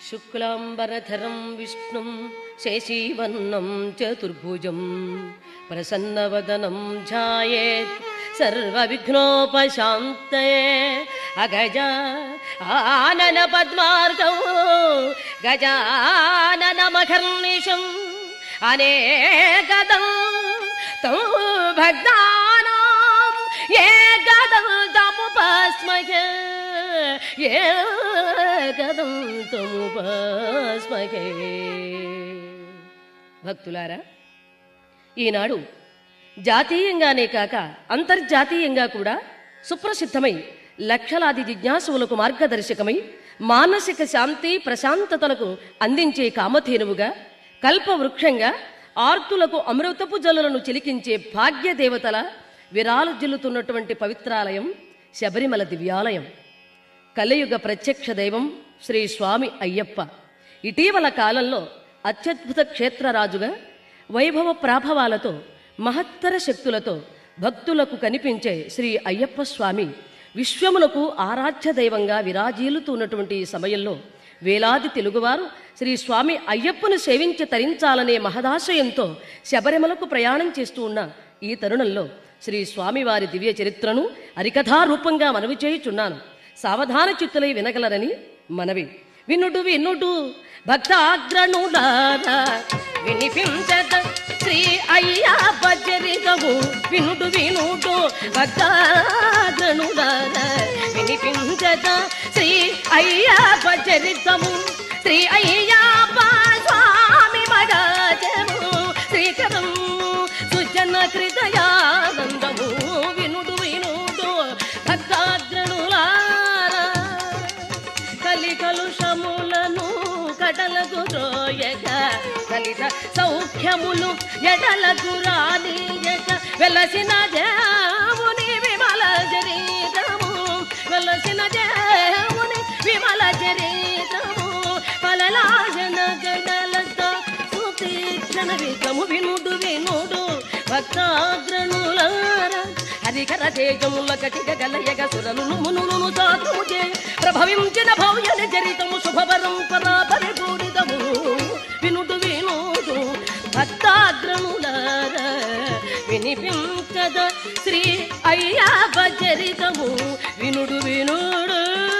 శుక్లాంబరధరం విష్ణుం శశివర్ణం చతుర్భుజం ప్రసన్నవదనం ధ్యాయేత్ సర్వవిఘ్నోపశాంతయే అగజ ఆనన పద్మార్గం గజాననమఘర్నిశం అనేకదం తం భక్తానాం ఏకదం తముపస్మహే ఏకదం తముపస్మహే భక్తులారా ఈనాడు జాతీయంగానే కాక అంతర్జాతీయంగా కూడా సుప్రసిద్ధమై లక్షలాది జిజ్ఞాసువులకు మార్గదర్శకమై మానసిక శాంతి ప్రశాంతతలకు అందించే కామధేనువుగా కల్పవృక్షంగా ఆర్తులకు అమృతపు జలులను చిలికించే భాగ్యదేవతల విరాలుజిల్లుతున్నటువంటి పవిత్రాలయం శబరిమల దివ్యాలయం కలియుగ ప్రత్యక్ష దైవం శ్రీ స్వామి అయ్యప్ప ఇటీవల కాలంలో అత్యద్భుత క్షేత్రరాజుగా వైభవ ప్రాభవాలతో మహత్తర శక్తులతో భక్తులకు కనిపించే శ్రీ అయ్యప్ప స్వామి విశ్వమునకు ఆరాధ్య దైవంగా విరాజీలుతున్నటువంటి ఈ సమయంలో వేలాది తెలుగువారు శ్రీ స్వామి అయ్యప్పను సేవించి తరించాలనే మహదాశయంతో శబరిమలకు ప్రయాణం చేస్తూ ఉన్న ఈ తరుణంలో శ్రీ స్వామివారి దివ్య చరిత్రను అరికథారూపంగా మనవి చేయుచున్నాను సావధాన చిత్తులై వినగలరని మనవి వినుడు వినుడు భక్తాగ్రణులారా వినిపించద శ్రీ అయ్యప్ప చరితము వినుడు వినుడు భక్తాగ్రణులారా వినిపించద శ్రీ అయ్యప్ప చరితము శ్రీ అయ్యప్ప స్వామి మగాచము శ్రీకరము సుజన కృతయానందము వినుడు వినుడు భక్తాగ్రణులారా కలి కలుషములను కడలకు రోయక కలిత సౌఖ్యములు ఎడలకు రానియక వెలసిన దేవుని విమల చరితము వెలసిన దేవుని విమల చరితము పలలాజన గడలతో సుతీక్షణ వికము వినుడు వినుడు భక్తాగ్రణులారా హరికర తేజముల కటిక గలయగ సురను మునులను సాధము చే ప్రభవించిన భవ్యన చరితము శుభవరం పరాపరి కూడిదము వినుడు వినుడు భక్తాగ్రణులారా వినిపించద శ్రీ అయ్యప్ప చరితము వినుడు వినుడు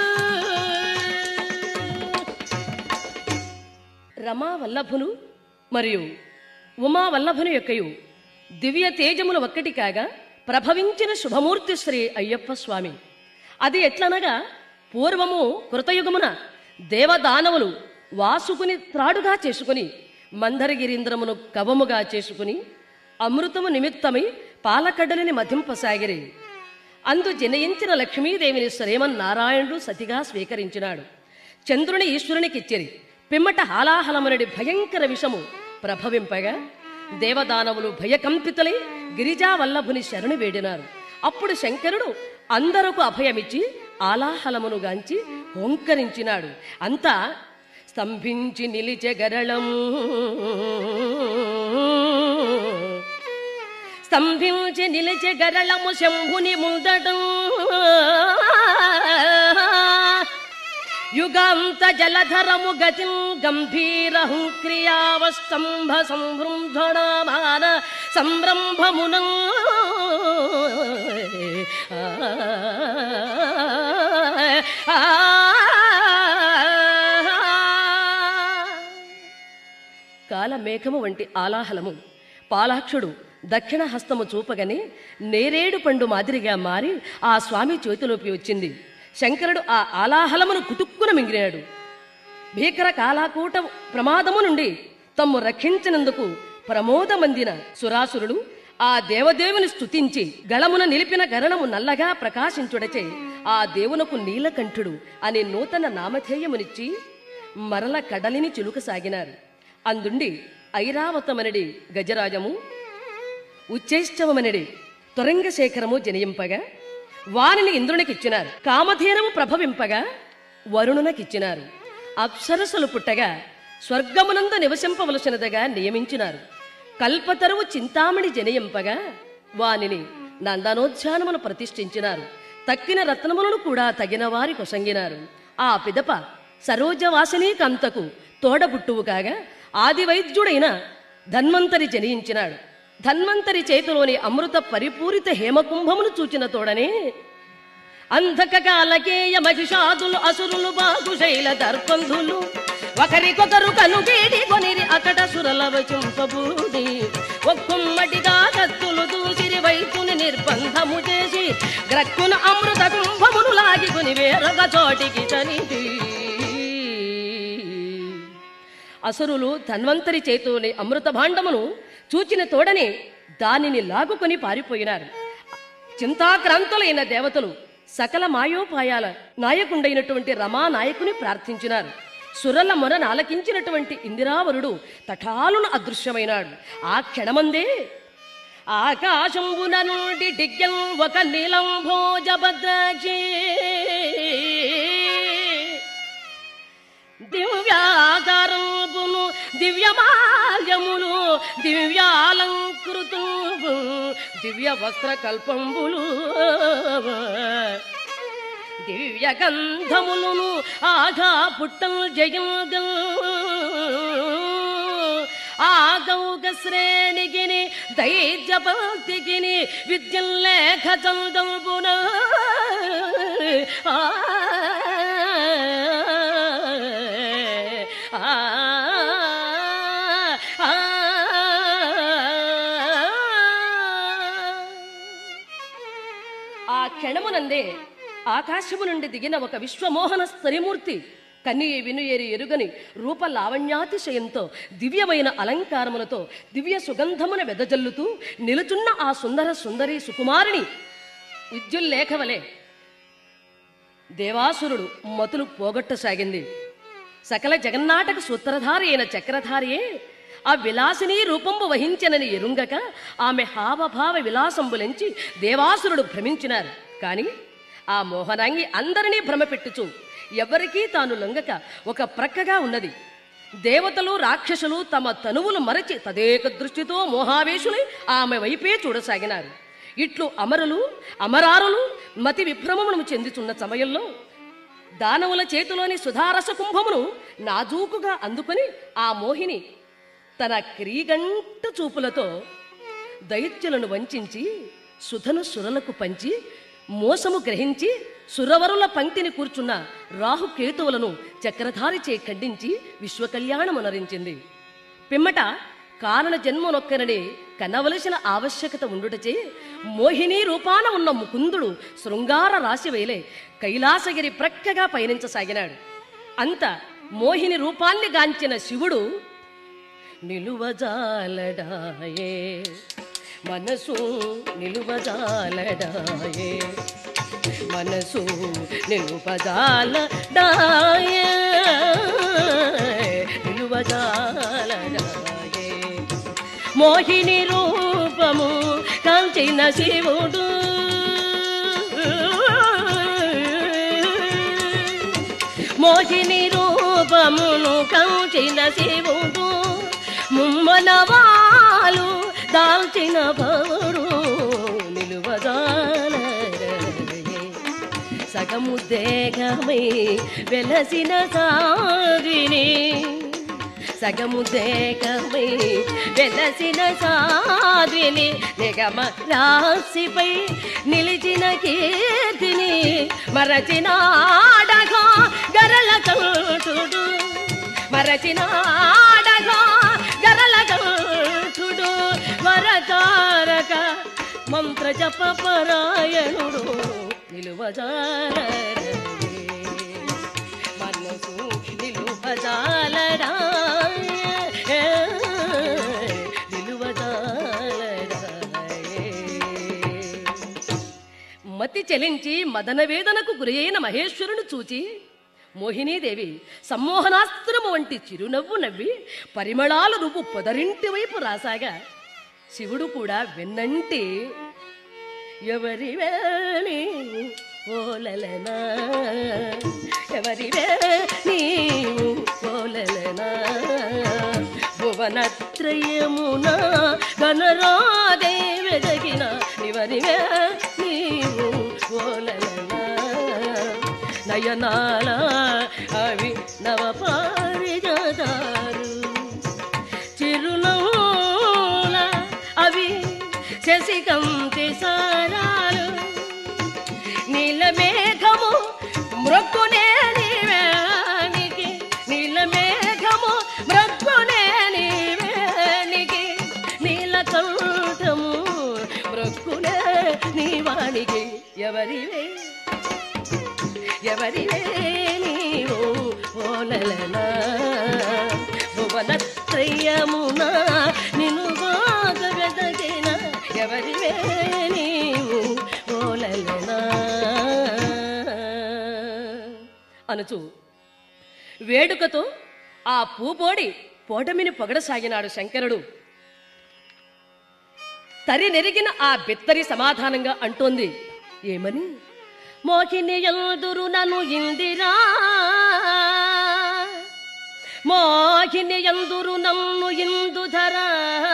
రమా వల్లభులు మరియు ఉమా వల్లభుని యొక్కయు దివ్య తేజములు ఒక్కటి కాగా ప్రభవించిన శుభమూర్తి శ్రీ అయ్యప్ప స్వామి అది ఎట్లనగా పూర్వము కృతయుగమున దేవదానవులు వాసుకుని త్రాడుగా చేసుకుని మందరగిరీంద్రమును కవముగా చేసుకుని అమృతము నిమిత్తమై పాలకడలిని మధింపసాగిరి అందు జనయించిన లక్ష్మీదేవిని శ్రీమన్నారాయణుడు సతిగా స్వీకరించినాడు చంద్రుని ఈశ్వరునికిచ్చిరి పిమ్మట హాలాహలమునడి భయంకర విషము ప్రభవింపగా దేవదానవులు భయకంపితులై గిరిజావల్లభుని శరణు వేడినారు అప్పుడు శంకరుడు అందరకు అభయమిచ్చి ఆలాహలమును గాంచి హోంకరించినాడు అంతా స్తంభించి నిలిచె గరళము స్తంభించి నిలిచె గరళము శంభుని ముందడం యుగాంత జలధరము గతిం గంభీరహం క్రియావస్తంభ సంవృంధణమాన సంరంభమునం కాలమేఘము వంటి ఆలాహలము పాలాక్షుడు దక్షిణ హస్తము చూపగని నేరేడు పండు మాదిరిగా మారి ఆ స్వామి చేతిలోకి వచ్చింది శంకరుడు ఆ ఆలాహలమును కుతుక్కున మింగినాడు భీకర కాలాకూట ప్రమాదము నుండి తమ్ము రక్షించినందుకు ప్రమోదమందిన సురాసురుడు ఆ దేవదేవుని స్తుతించి గళమున నిలిపిన గరణము నల్లగా ప్రకాశించుడచే ఆ దేవునకు నీలకంఠుడు అనే నూతన నామధేయమునిచ్చి మరల కడలిని చిలుకసాగినారు అందుండి ఐరావతమనడి గజరాజము ఉచ్చేష్టవమనడి తురంగశేఖరము జనయింపగా వారిని ఇంద్రునికిచ్చినారు కామధేనము ప్రభవింపగా వరుణునకిచ్చినారు అప్సరసులు పుట్టగా స్వర్గమునందు నివసింపవలసినదిగా నియమించినారు కల్పతరువు చింతామణి జనయింపగా వానిని నందనోద్యానమును ప్రతిష్ఠించినారు తక్కిన రత్నములను కూడా తగిన వారి కొసంగినారు ఆ పిదప సరోజవాసిని కంతకు తోడబుట్టువు కాగా ఆది వైద్యుడైన ధన్వంతరి జనించినాడు ధన్వంతరి చేతిలోని అమృత పరిపూరిత హేమకుంభమును చూచిన తోడనే అంధకకాలకేయ మహిషాదులు అసురులు బాగుశైల దర్పంధులు ఒకరికొకరు కనుగేడి కొనిరి అకట సురల వచింపబూడి ఒక్కుమ్మటిగా కత్తులు దూసిరి వైతుని నిర్బంధము చేసి గ్రక్కున అమృత కుంభమును లాగికొని వేరొక చోటికి చనిది అసురులు ధన్వంతరి చేతిలోని అమృత భాండమును చూచిన తోడనే దానిని లాగుకొని పారిపోయినారు చింతాక్రాంతులైన దేవతలు సకల మాయోపాయాల నాయకుండైనటువంటి రమా నాయకుని ప్రార్థించినారు సురల మొరను ఆలకించినటువంటి ఇందిరావరుడు తఠాలున అదృశ్యమైనాడు ఆ క్షణమందే ఆకాశంబున నుండి డిగ్గం ఒక నీలం భోజభద్రాక్షి దివ్యాకారంబును దివ్యమాల్యములు దివ్యాలంకృతులు దివ్య వస్త్ర కల్పంబులు దివ్య గంధములను ఆఘా పుట్టం జయంగం ఆగౌగ శ్రేణిగిని దైర్యపంక్తిగిని విద్యం లేఖ చందంబున ఆ ఆ ఆ ఆ క్షణమునందే ఆకాశము నుండి దిగిన ఒక విశ్వమోహన స్తరిమూర్తి కన్నియ వినుయేరి ఎరుగని రూప లావణ్యాతిశయంతో దివ్యమైన అలంకారములతో దివ్య సుగంధమున వెదజల్లుతూ నిలుచున్న ఆ సుందర సుందరి సుకుమారిని విద్యుల్లేఖవలే దేవాసురుడు మతులు పోగొట్టసాగింది సకల జగన్నాటక సూత్రధారి అయిన చక్రధారియే ఆ విలాసిని రూపంబు వహించనని ఎరుంగక ఆమె హావభావ విలాసంబులెంచి దేవాసురుడు భ్రమించినారు కాని ఆ మోహనాంగి అందరినీ భ్రమపెట్టుచు ఎవరికీ తాను లొంగక ఒక ప్రక్కగా ఉన్నది దేవతలు రాక్షసులు తమ తనువులు మరచి తదేక దృష్టితో మోహావేశులై ఆమె వైపే చూడసాగినారు ఇట్లు అమరులు అమరారులు మతి విభ్రమమును చెందుతున్న సమయంలో దానవుల చేతిలోని సుధారస కుంభమును నాజూకుగా అందుకొని ఆ మోహిని తన క్రీగంట చూపులతో దైత్యులను వంచించి సుధను సురలకు పంచి మోసము గ్రహించి సురవరుల పంక్తిని కూర్చున్న రాహుకేతువులను చక్రధారి చే ఖండించి విశ్వకళ్యాణమునరించింది పిమ్మట కారణ జన్మనొక్కనని కనవలసిన ఆవశ్యకత ఉండుటచే మోహిని రూపాన ఉన్న ముకుందుడు శృంగార రాశి వేలే కైలాసగిరి ప్రక్కగా పయనించసాగినాడు అంత మోహిని రూపాన్ని గాంచిన శివుడు నిలువజాలడాయే మనసు నిలువజాలడాయే మనసు నిలువజాలడాయే నిలువజాలడాయే మోహిని రూపము కాంచిన శివుడు మోహిని రూపమును కాంచిన శివుడు ముమ్మనవాలు దాల్చిన భవుడు నిలువదాలరే సగము దేహమై వెలసిన సాగిని సగము దేహమై వెలసిన సాధ్విని నిగమ రాశిపై నిలిచిన కీర్తిని మరచిన ఆడగా గరల కంటుడు మరచిన ఆడగా గరల కంటుడు వరతారక మంత్ర జప పరాయణుడు నిలువజారే మనసు నిలువజాలరా మతి చెలించి మదన వేదనకు గురి అయిన మహేశ్వరుని చూచి మోహినీదేవి సమ్మోహనాస్త్రము వంటి చిరునవ్వు నవ్వి పరిమళాలు నువ్వు పొదరింటి వైపు రాసాగా శివుడు కూడా వెన్నంటి ఎవరివే నీవు ఓలలనా ఎవరివే నీవు ఓలలనా భువనత్రయమున గణరాదే వెదగిన ఎవరివే నీవు ఓలలనా నయనాల అవి రసికంతి సారాలు నీలమేఘము మృక్కునే నీవేనికి నీలమేఘము మృక్కునే నీవేనికి నీలకంఠము మృక్కునే నీవానికి ఎవరివే ఎవరివే నీవు ఓలలనా భువనత్రయమున నిన్ను వెదగిన ఎవరివే నీవు ఓలలనా అనుచు వేడుకతో ఆ పూపోడి పోటమిని పొగడసాగినాడు శంకరుడు తరి నెరిగిన ఆ బిత్తరి సమాధానంగా అంటోంది ఏమని మోహిని ఎల్దురు నను ఇందిరా మోహిని ఎందురు నన్ను ఇందుధరా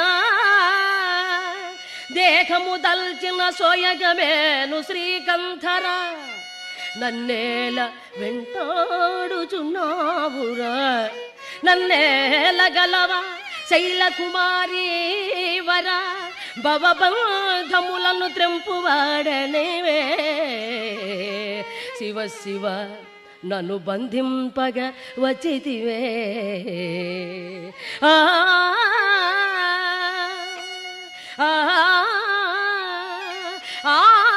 దేహము దల్చిన సోయగమేను శ్రీకంధరా నన్నేల వెంటాడుచున్నావురా నన్నేల గలవా శైలకుమారి వరా భవబంధములను త్రెంపువాడనేవే శివ శివ నన్ను బంధింపగ వచ్చితివే ఆ ఆ ఆ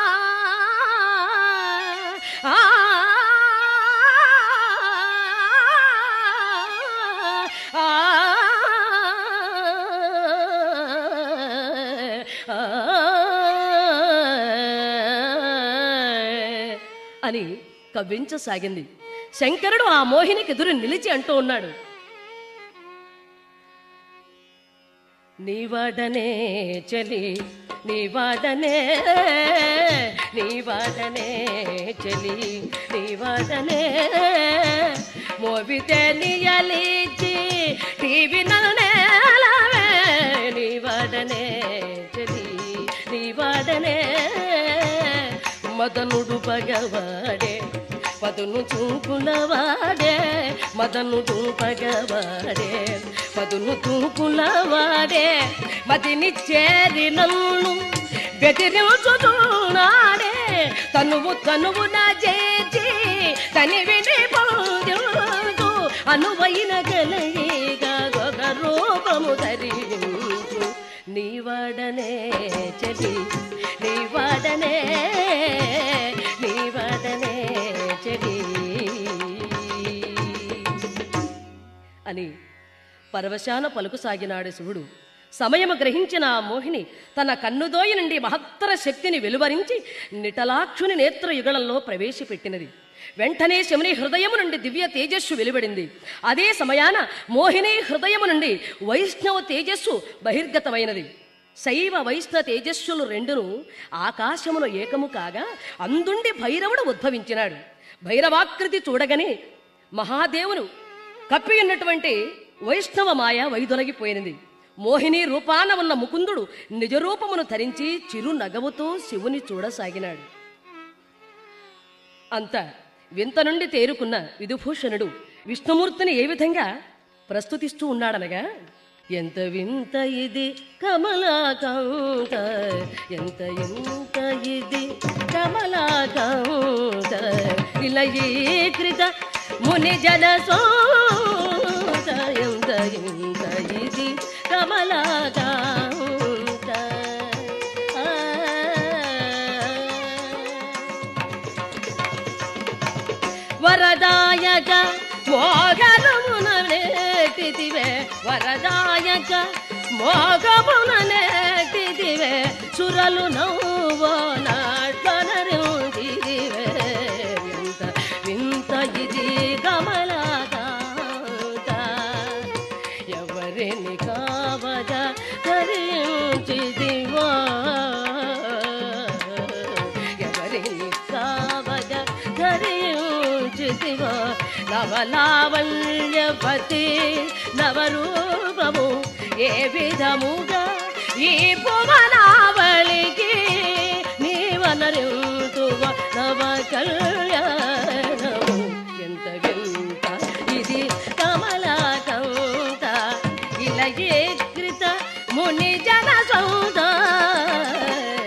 ఆ అని కవ్వించసాగింది శంకరుడు ఆ మోహినికి ఎదురు నిలిచి అంటూ ఉన్నాడు నీవాడనే చలి నీవాడనే నీవాడనే చలి నీవాడనే మోవితే నియలిచి టీవీ నల్నేలవే నీవాడనే చలి నీవాడనే మదనుడు పగవాడే పదును చూపులవాడే మదనుడు పగవాడే పదును చూపులవాడే మదిని చేరి నన్ను బెదిరించుతున్నాడే తనువు తనువు నా చేచి తని విని పొందు అనువైన గలయిగా ఒక రూపము ధరించు నీవాడనే చెలి నీవాడనే నీవాడనే చెలి అని పరవశాన పలుకుసాగినాడు శివుడు సమయము గ్రహించిన ఆ మోహిని తన కన్నుదోయి నుండి మహత్తర శక్తిని వెలువరించి నిటలాక్షుని నేత్రయుగళంలో ప్రవేశపెట్టినది వెంటనే శముని హృదయము నుండి దివ్య తేజస్సు వెలువడింది అదే సమయాన మోహిని హృదయము నుండి వైష్ణవ తేజస్సు బహిర్గతమైనది శైవ వైష్ణవ తేజస్సులు రెండును ఆకాశములో ఏకము కాగా అందుండి భైరవుడు ఉద్భవించినాడు భైరవాకృతి చూడగానే మహాదేవును కప్పి ఉన్నటువంటి వైష్ణవ మాయ వైదొలగిపోయినది మోహిని రూపాన ఉన్న ముకుందుడు నిజరూపమును ధరించి చిరు నగవుతో శివుని చూడసాగినాడు అంత వింత నుండి తేరుకున్న విధుభూషణుడు విష్ణుమూర్తిని ఏ విధంగా ప్రస్తుతిస్తూ ఉన్నాడనగా ఎంత వింత ఇది కమలాకాంత ఎంత ఎంత ఇది కమలాకాంత ఇలయీకృత ముని జన సోత ఎంత ఎంత ఇది కమలాకాంత వరదాయక మోగమున నేటిదివే వరదాయక మోగమున నేటిదివే సురలు నవ్వో నాట్లనరిందివే వింత వింత ఇది కమలాకాంత ఎవరిని కావగా ధరించిదివో ఎవరిని కావగా ధరించిదివో నవలావల్యపతి నవరూపము ఏ విధముగా ఈ భువనావళికి నీవనరింతువ నవ కళ్యాణము ఎంత వింత ఇది కమలాకంత ఇలయే కృత ముని జన సౌద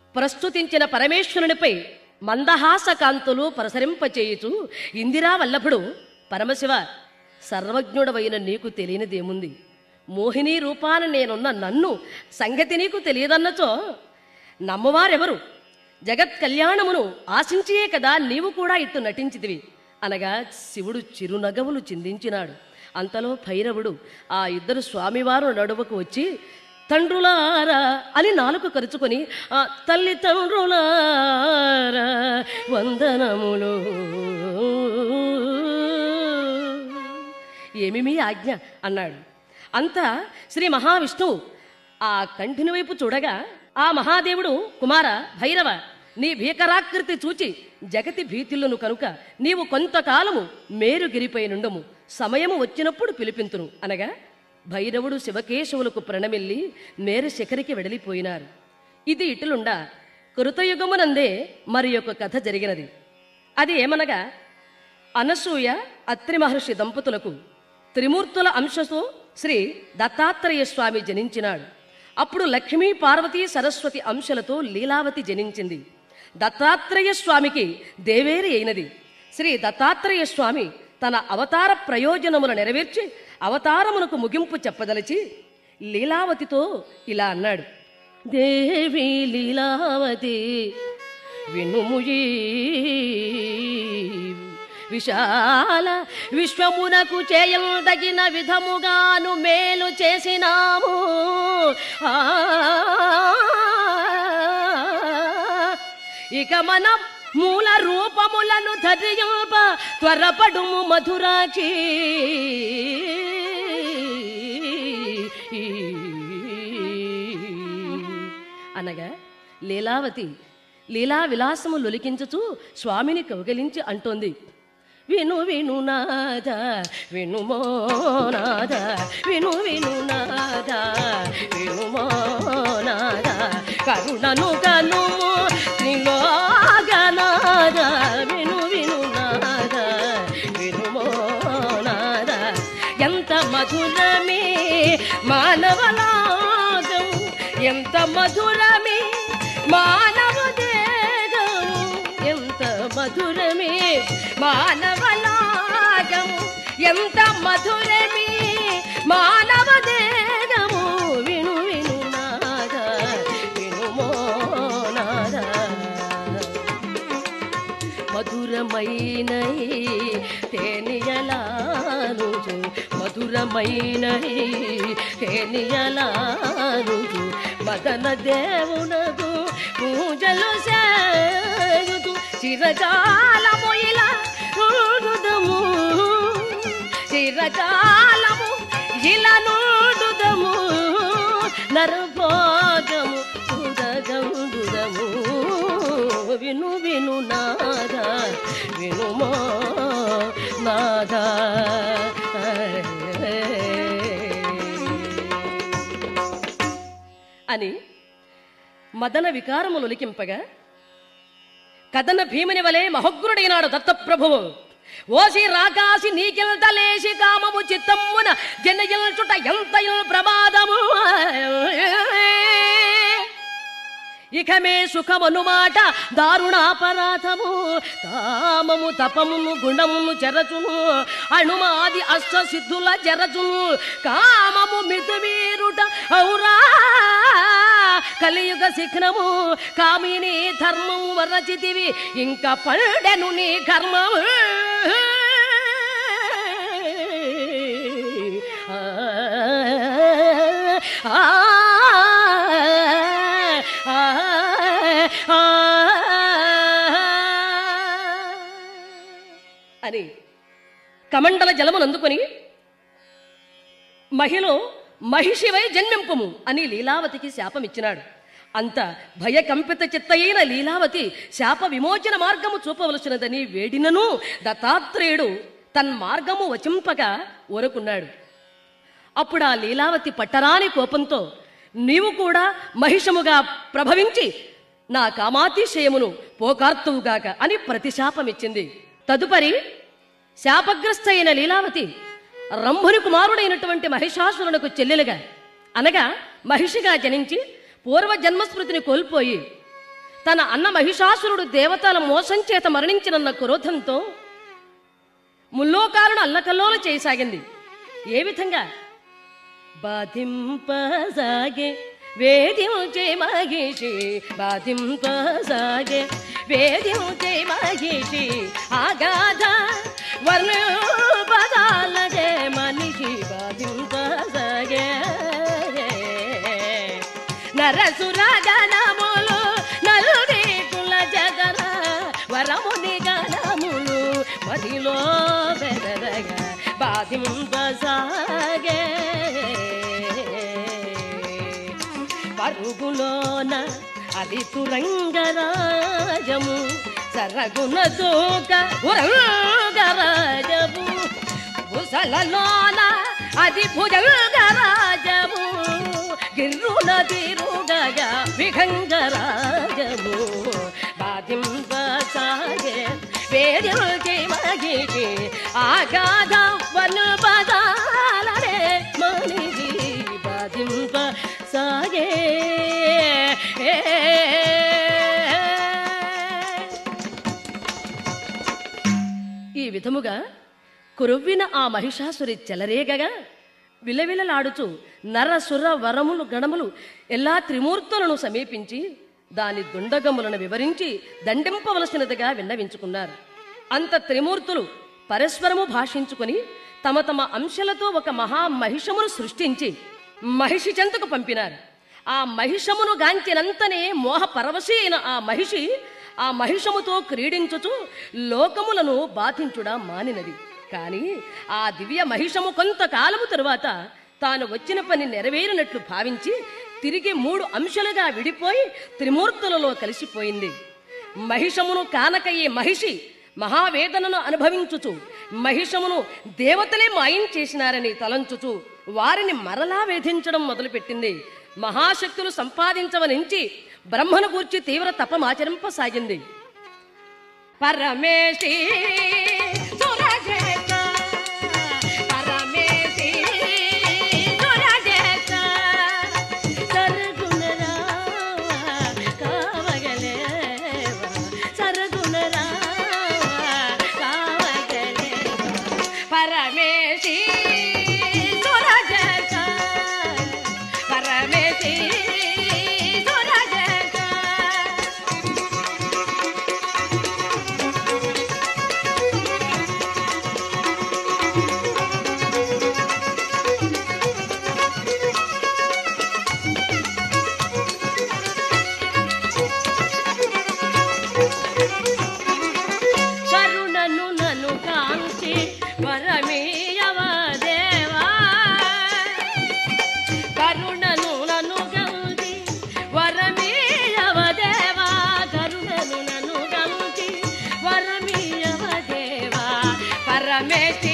ప్రస్తుతించిన పరమేశ్వరునిపై మందహాస కాంతులు ప్రసరింపచేయుచు ఇందిరా వల్లభుడు పరమశివ సర్వజ్ఞుడవైన నీకు తెలియనిదేముంది మోహిని రూపాన నేనున్న నన్ను సంగతి నీకు తెలియదన్నచో నమ్మవారెవరు జగత్ కళ్యాణమును ఆశించియే కదా నీవు కూడా ఇట్టు నటించితివి అనగా శివుడు చిరునగవులు చిందించినాడు అంతలో భైరవుడు ఆ ఇద్దరు స్వామివారు నడువకు వచ్చి తండ్రులారా అని నాలుక కరుచుకొని ఆ తల్లి తండ్రులారా వందనములు ఏమి మీ ఆజ్ఞ అన్నాడు అంతా శ్రీ మహావిష్ణువు ఆ కంఠిని వైపు చూడగా ఆ మహాదేవుడు కుమార భైరవ నీ భీకరాకృతి చూచి జగతి భీతిల్లును కనుక నీవు కొంతకాలము మేరుగిరిపై నుండము సమయము వచ్చినప్పుడు పిలిపింతును అనగా భైరవుడు శివకేశవులకు ప్రణమిల్లి మేరు శిఖరికి వెడలిపోయినారు ఇది ఇటులుండా కృతయుగమునందే మరి యొక్క కథ జరిగినది అది ఏమనగా అనసూయ అత్రి మహర్షి దంపతులకు త్రిమూర్తుల అంశతో శ్రీ దత్తాత్రేయ స్వామి జనించినాడు అప్పుడు లక్ష్మీ పార్వతీ సరస్వతి అంశలతో లీలావతి జనించింది దత్తాత్రేయ స్వామికి దేవేరి అయినది శ్రీ దత్తాత్రేయ స్వామి తన అవతార ప్రయోజనములు నెరవేర్చి అవతారమునకు ముగింపు చెప్పదలిచి లీలావతితో ఇలా అన్నాడు దేవి లీలావతి వినుముయీ విశాల విశ్వమునకు చేయదగిన విధముగాను మేలు చేసినాము ఆ, ఇక మనం మూల రూపములను ధరింప త్వరపడుము మధురాచి అనగా లీలావతి లీలా విలాసము లొలికించుచు స్వామిని కౌగలించి అంటోంది విను విను నాద వినుమో నాద విను విను నాద వినుమో నాద కరుణను కను త్రిలోగనాద విను విను నాద వినుమో నాద ఎంత మధురమే మానవలాగం ఎంత మధురమే మానవ దేగము ఎంత మధురమే మానవలాగము ఎంత మధురమే మానవ దేగము విను విను నాద వినుమో నాద మధురమైన తేనియలారుజు మధురమైన తేనియలారుజు మదన దేవునకు పూజలు సేయుదు చిరకాలము ఇలా నూడుదము చిరకాలము ఇలా నూడుదము నరభోగము సుదగందుదము విను విను నాద వినుమో నాద అని మదన వికారములు ఒలికింపగా కథన భీముని వలె మహోగ్రుడైనాడు దత్తప్రభువు ఓసి రాకాసి నీకెల్తలేసి కామము చిత్తమ్మున జనయల్చుట ఎంతయు ప్రమాదము ఇకమే సుఖమనుమాట దారుణాపరాధము కామము తపమును గుణమును చెరచును అణుమాది అష్ట సిద్ధుల చెరచును కామము మితుమీరుట ఔరా కలియుగ శిఖరము కామిని ధర్మము వరచితివి ఇంకా పండెను నీ కర్మము ఆ, ఆ, ఆ, అని కమండల జలమును అందుకొని మహిళ మహిషివై జన్మింపము అని లీలావతికి శాపమిచ్చినాడు అంత భయకంపిత చిత్తయైన లీలావతి శాప విమోచన మార్గము చూపవలసినదని వేడినను దత్తాత్రేయుడు తన్మార్గము వచింపగా ఊరుకున్నాడు అప్పుడు ఆ లీలావతి పట్టరాని కోపంతో నీవు కూడా మహిషముగా ప్రభవించి నా కామాతిశయమును పోకార్తువుగాక అని ప్రతిశాపమిచ్చింది తదుపరి శాపగ్రస్త అయిన లీలావతి రంభుని కుమారుడైనటువంటి మహిషాసురునకు చెల్లెలుగా అనగా మహిషిగా జనించి పూర్వ జన్మస్మృతిని కోల్పోయి తన అన్న మహిషాసురుడు దేవతల మోసం చేత మరణించినన్న క్రోధంతో ముల్లోకాలను అల్లకల్లోల చేయసాగింది ఏ విధంగా బాధింపసాగే వేదించే మహిషి బాధింపసాగే వేదించే మహిషి ఆగాధ వర్ణ పదాలగే మనిషి బాధింపసాగే నరసురగణములు నలుది కుల జగర వరముని గణములు మదిలో బెదరగా బాధింపసాగే పరుగులోన అది తురంగరాజము సరగున దూక ఉరంగరాజము భుసలలోన అది భుజంగరాజము గిర్రున తిరుగగా విహంగరాజము బాధింపసాగే వేదికి మగిటి ఆగాధ వను పదాలరే మనిషి బాధింప సాగే ఈ విధముగా కురువ్విన ఆ మహిషాసురి చెలరేగగా విలవిలలాడుచు నరసుర వరములు గణములు ఎల్లా త్రిమూర్తులను సమీపించి దాని దుండగములను వివరించి దండింపవలసినదిగా విన్నవించుకున్నారు అంత త్రిమూర్తులు పరస్పరము భాషించుకొని తమ తమ అంశలతో ఒక మహా మహిషమును సృష్టించి మహిషి చెంతకు పంపినారు ఆ మహిషమును గాంచినంతనే మోహ పరవశి అయిన ఆ మహిషి ఆ మహిషముతో క్రీడించుచు లోకములను బాధించుడా మానినది కాని ఆ దివ్య మహిషము కొంతకాలము తరువాత తాను వచ్చిన పని నెరవేరినట్లు భావించి తిరిగి మూడు అంశాలుగా విడిపోయి త్రిమూర్తులలో కలిసిపోయింది మహిషమును కానక ఈ మహిషి మహావేదనను అనుభవించుచు మహిషమును దేవతలే మాయం చేసినారని తలంచుచు వారిని మరలా వేధించడం మొదలుపెట్టింది మహాశక్తులు సంపాదించవనించి బ్రహ్మను గూర్చి తీవ్ర తపమాచరింపసాగింది పరమేశి సురజేత పరమేశి సురజేత సరగుణరా కావగలేవా సరగుణరా కావగలేవా పరమేశి సురజేత పరమేశి సురజేత కరుణను నను కాంచి వరమీయవ దేవా కరుణను నను గంచి వరమీయవ దేవా కరుణను నను గంచి వరమీయవ దేవా పరమేశి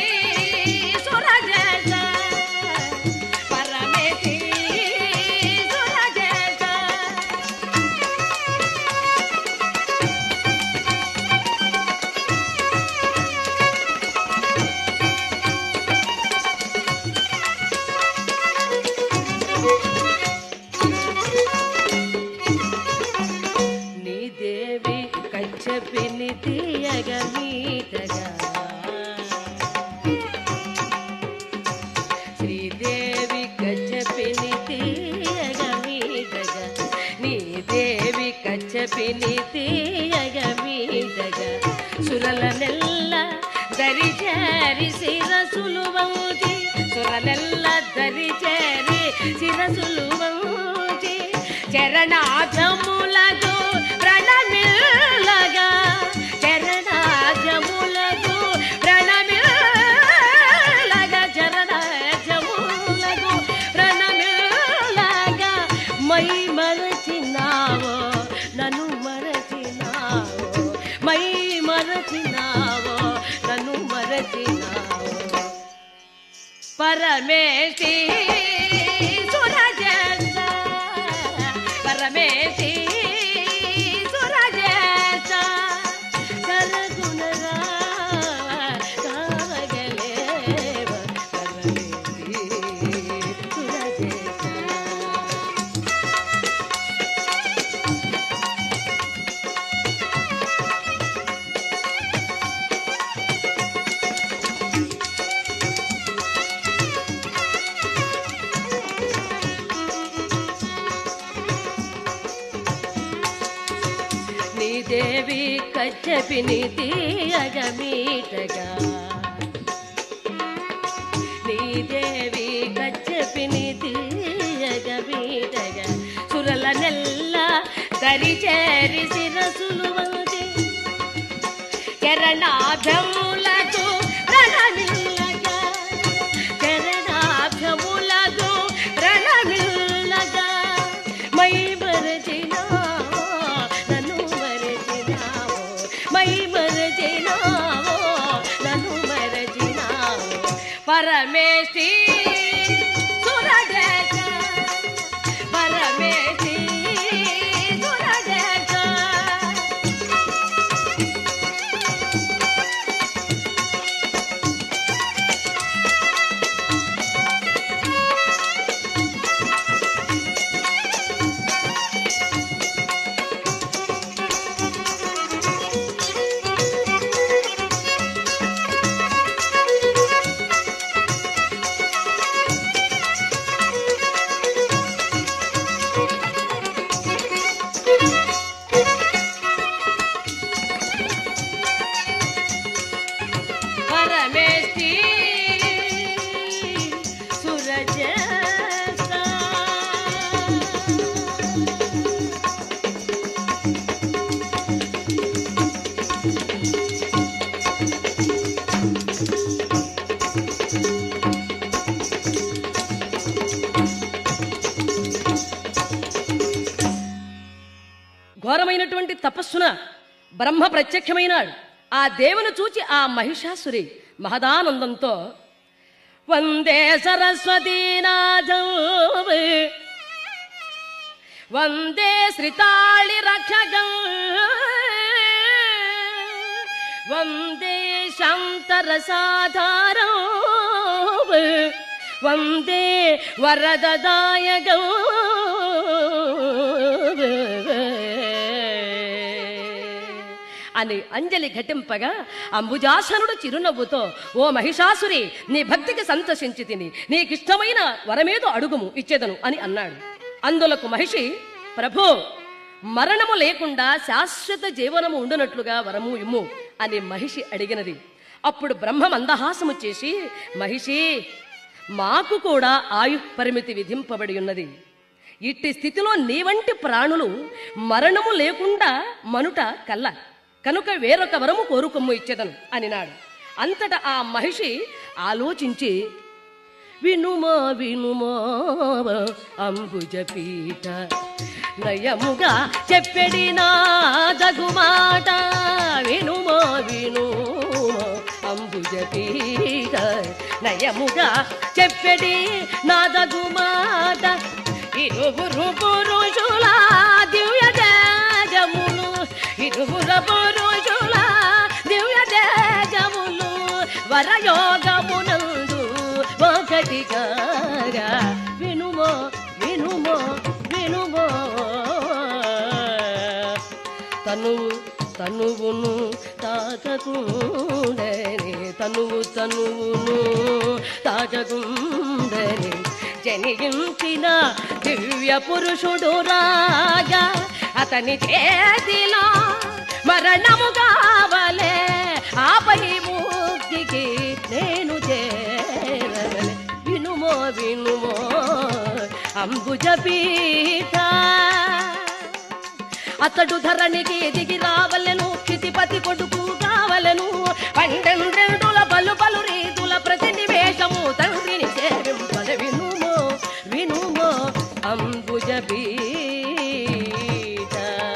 సురజేత పరమేశి సురజేత నీ దేవి కచ్చపిని తీయగ మీటగా శ్రీదేవి కచ్చపిని తీయగ మీటగా నీ దేవి కచ్చపిని తీయగ మీటగా సురల నెల్ల దరిచేరి శిరసులు వంచి సురలెల్ల దరిచేరి శిరసులు వంచి చరణాజములతో ప్రణమిల్లగా చరణాజములతో ప్రణమిల్లగా చరణాజములతో ప్రణమిల్లగా మై మరచినావో నన్ను మరచినావో మై మరచినావో నన్ను మరచినావో పరమేశి సురజేత పరమేశి సురజేత సరగుణరా కావగలేవ పరమేశి సురజేత దేవి కచ్చపిని తీయగమీటగా నీ దేవి కచ్చపిని తీయగమీటగా సురల నెల్ల దరిచేరి శిరసులు వంచి చరణాభ్యములకు రణమిల్లగా చరణాభ్యములకు రణమిల్లగా మై మరచినావో నన్ను మరచినావో మై మరచినావో నన్ను మరచినావో పరమేశ్వరి సురదేశ పరమేశ్వరి సురదేశ పరమేశ్వరి సురజస ఘోరమైనటువంటి తపస్సున బ్రహ్మ ప్రత్యక్షమైనాడు ఆ దేవుని చూచి ఆ మహిషాసురి మహదానందంతో వందే సరస్వతీనాథం వందే శ్రితాళి రక్షకం వందే శాంతరసాధారం వందే వరదదాయకం అని అంజలి ఘటింపగా అంబుజాసనుడు చిరునవ్వుతో ఓ మహిషాసురి నీ భక్తికి సంతసించి తిని నీకిష్టమైన వరమేదో అడుగుము ఇచ్చేదను అని అన్నాడు అందులకు మహిషి ప్రభో మరణము లేకుండా శాశ్వత జీవనము ఉండునట్లుగా వరము ఇమ్ము అని మహిషి అడిగినది అప్పుడు బ్రహ్మ మందహాసము చేసి మహిషి మాకు కూడా ఆయు పరిమితి విధింపబడి ఉన్నది ఇట్టి స్థితిలో నీ వంటి ప్రాణులు మరణము లేకుండా మనుట కల్ల కనుక వేరొక వరము కోరుకొమ్ము ఇచ్చేదను అనినాడు అంతటా ఆ మహిషి ఆలోచించి వినుమా వినుమా అంబుజ పీఠ నయముగా చెప్పెడి నా దగుమాట వినుమో వినుమో అంబుజ పీఠ నయముగా చెప్పెడి నా దగుమాట ఇరువురు పురుషుల దివ్య తేజములు ఇరువురు పురుషుల దివ్య తేజములు వరయోగమునందు ఒకటిగా వినుమో వినుమో వినుమో తనువు తనువును తాకకుండని తనువు తనువును తాకకుండని జనించిన దివ్య పురుషుడు రాగా అతని చేతిలో మరణము కావలే ఆపై ముక్తికి నేను చేరవలే వినుమో వినుమో అంబుజ పీఠ అతడు ధరణికి దిగి రావలెను క్షితిపతి కొడుకు కావలెను పన్నెండెండుల పలు పలు రీతుల ప్రతి నివేశము తండ్రిని సేవింపల వినుమో వినుమో అంబుజ పీఠ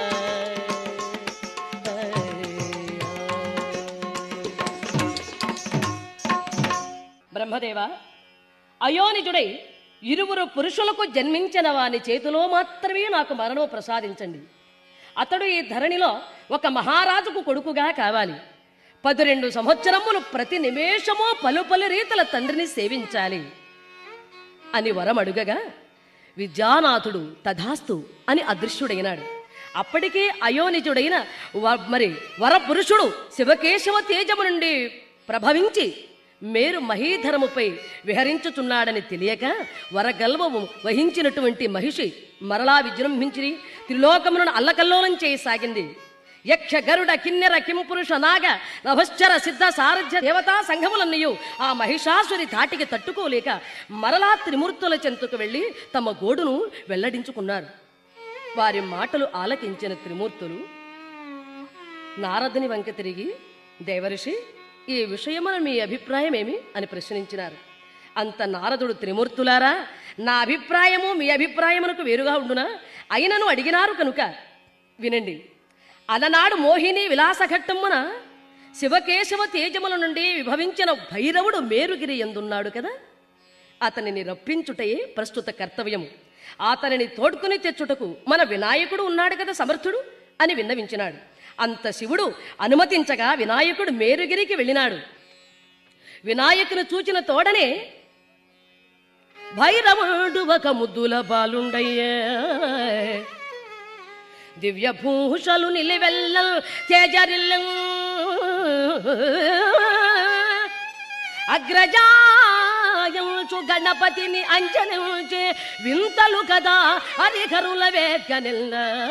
బ్రహ్మదేవ అయోనిజుడై ఇరువురు పురుషులకు జన్మించిన వాని చేతిలో మాత్రమే నాకు మరణం ప్రసాదించండి అతడు ఈ ధరణిలో ఒక మహారాజుకు కొడుకుగా కావాలి పది రెండు సంవత్సరములు ప్రతి నిమేషము పలు పలు రీతుల తండ్రిని సేవించాలి అని వరం అడుగగా విద్యానాథుడు తథాస్తు అని అదృశ్యుడైనాడు అప్పటికే అయోనిజుడైన వ- మరి వరపురుషుడు శివకేశవ తేజము నుండి ప్రభవించి మేరు మహీధరముపై విహరించుచున్నాడని తెలియక వరగల్వము వహించినటువంటి మహిషి మరలా విజృంభించి త్రిలోకములను అల్లకల్లోలం చేయసాగింది యక్ష గరుడ కిన్నెర కింపురుష నాగ నభశ్చర సిద్ధ సారథ్య దేవతా సంఘములన్నయు ఆ మహిషాసురి ధాటికి తట్టుకోలేక మరలా త్రిమూర్తుల చెంతకు వెళ్ళి తమ గోడును వెల్లడించుకున్నారు వారి మాటలు ఆలకించిన త్రిమూర్తులు నారదుని వంక తిరిగి దేవరిషి ఈ విషయమున మీ అభిప్రాయం ఏమి అని ప్రశ్నించినారు అంత నారదుడు త్రిమూర్తులారా నా అభిప్రాయము మీ అభిప్రాయమునకు వేరుగా ఉండునా అయినను అడిగినారు కనుక వినండి అలనాడు మోహిని విలాసఘట్టమున శివకేశవ తేజముల నుండి విభవించిన భైరవుడు మేరుగిరి ఎందున్నాడు కదా అతనిని రప్పించుటయే ప్రస్తుత కర్తవ్యము అతనిని తోడ్కుని తెచ్చుటకు మన వినాయకుడు ఉన్నాడు కదా సమర్థుడు అని విన్నవించినాడు అంత శివుడు అనుమతించగా వినాయకుడు మేరుగిరికి వెళ్ళినాడు వినాయకుని చూచిన తోడనే భైరవుడు ఒక ముద్దుల బాలుండయ్యే దివ్య భూషలు నిలివెల్ల తేజరిల్ల అగ్రజాయంచు గణపతిని అంచనించే వింతలు కదా హరిహరుల వేగనిల్ల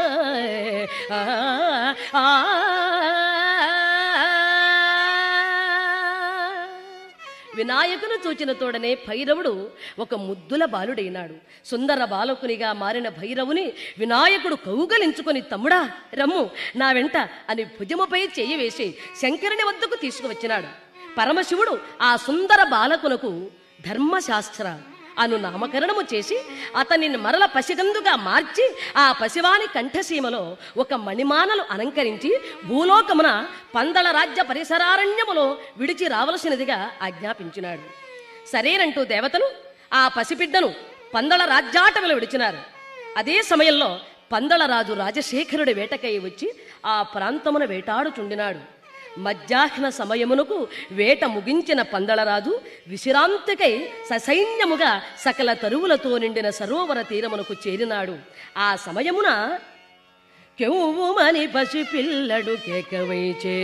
వినాయకును చూచిన తోడనే భైరవుడు ఒక ముద్దుల బాలుడైనాడు సుందర బాలకునిగా మారిన భైరవుని వినాయకుడు కౌగలించుకొని తమ్ముడా రమ్ము నా వెంట అని భుజముపై చెయ్యి వేసి శంకరుని వద్దకు తీసుకువచ్చినాడు పరమశివుడు ఆ సుందర బాలకునకు ధర్మశాస్త్ర అను నామకరణము చేసి అతనిని మరల పసిగందుగా మార్చి ఆ పసివాని కంఠసీమలో ఒక మణిమానలు అలంకరించి భూలోకమున పందల రాజ్య పరిసరారణ్యములో విడిచి రావలసినదిగా ఆజ్ఞాపించినాడు సరేనంటూ దేవతలు ఆ పసిబిడ్డను పందల రాజ్యాటవిలో విడిచినారు అదే సమయంలో పందలరాజు రాజశేఖరుడి వేటకై వచ్చి ఆ ప్రాంతమున వేటాడుచుండినాడు మధ్యాహ్న సమయమునకు వేట ముగించిన పందళరాజు విశ్రాంతికై ససైన్యముగా సకల తరువులతో నిండిన సరోవర తీరమునకు చేరినాడు ఆ సమయమున కెవ్వుమని పసిపిల్లడు కేకవైచే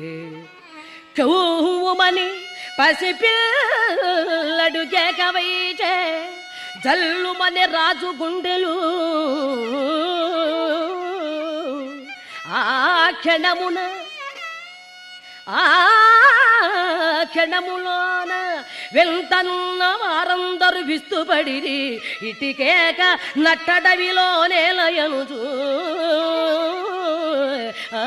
కెవ్వుమని పసిపిల్లడు కేకవైచే జల్లుమని రాజు గుండెలు ఆ క్షణమున ఆ క్షణములోన వెంతన్న వారందరు విస్తుపడిరి ఇటికేక నట్టడవిలో నేలయనుచు ఆ,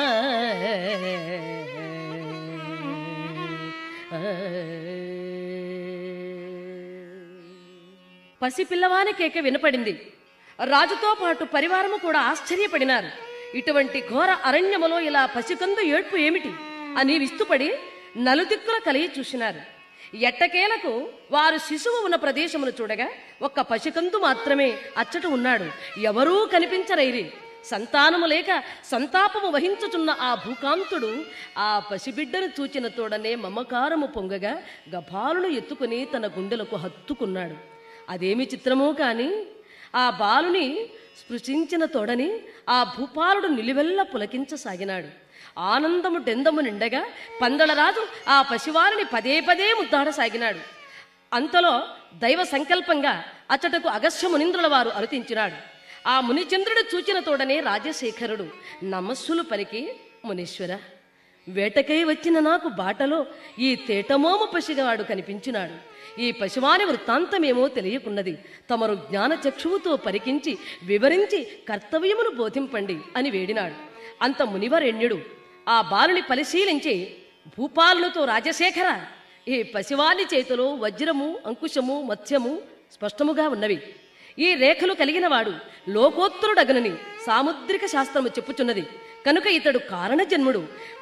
పసిపిల్లవాని కేక వినపడింది రాజుతో పాటు పరివారము కూడా ఆశ్చర్యపడినారు ఇటువంటి ఘోర అరణ్యములో ఇలా పసికందు ఏడ్పు ఏమిటి అని విస్తుపడి నలుదిక్కుల కలిగి చూసినారు ఎట్టకేలకు వారు శిశువు ఉన్న ప్రదేశమును చూడగా ఒక్క పసికందు మాత్రమే అచ్చట ఉన్నాడు ఎవరూ కనిపించరైరి సంతానము లేక సంతాపము వహించుచున్న ఆ భూకాంతుడు ఆ పసిబిడ్డను చూచిన తోడనే మమకారము పొంగగా గభాలును ఎత్తుకుని తన గుండెలకు హత్తుకున్నాడు అదేమి చిత్రమో కాని ఆ బాలుని స్పృశించిన తోడని ఆ భూపాలుడు నిలువెల్ల పులకించసాగినాడు ఆనందము డెందము నిండగా పందలరాజు ఆ పసివారిని పదే పదే ముద్దాడసాగినాడు అంతలో దైవ సంకల్పంగా అచ్చటకు అగస్య మునింద్రుల వారు అనుతించినాడు ఆ మునిచంద్రుడు చూచిన తోడనే రాజశేఖరుడు నమస్సులు పలికి మునీశ్వర వేటకై వచ్చిన నాకు బాటలో ఈ తేటమోము పసిగాడు కనిపించినాడు ఈ పశువాని వృత్తాంతమేమో తెలియకున్నది తమరు జ్ఞానచక్షువుతో పరికించి వివరించి కర్తవ్యమును బోధింపండి అని వేడినాడు అంత మునివరెణ్యుడు ఆ బాలుని పరిశీలించి భూపాలునితో రాజశేఖర ఈ పసివాని చేతిలో వజ్రము అంకుశము మత్స్యము స్పష్టముగా ఉన్నవి ఈ రేఖలు కలిగిన వాడు లోకోత్తరుడగనని సాముద్రిక శాస్త్రము చెప్పుచున్నది కనుక ఇతడు కారణజన్ముడు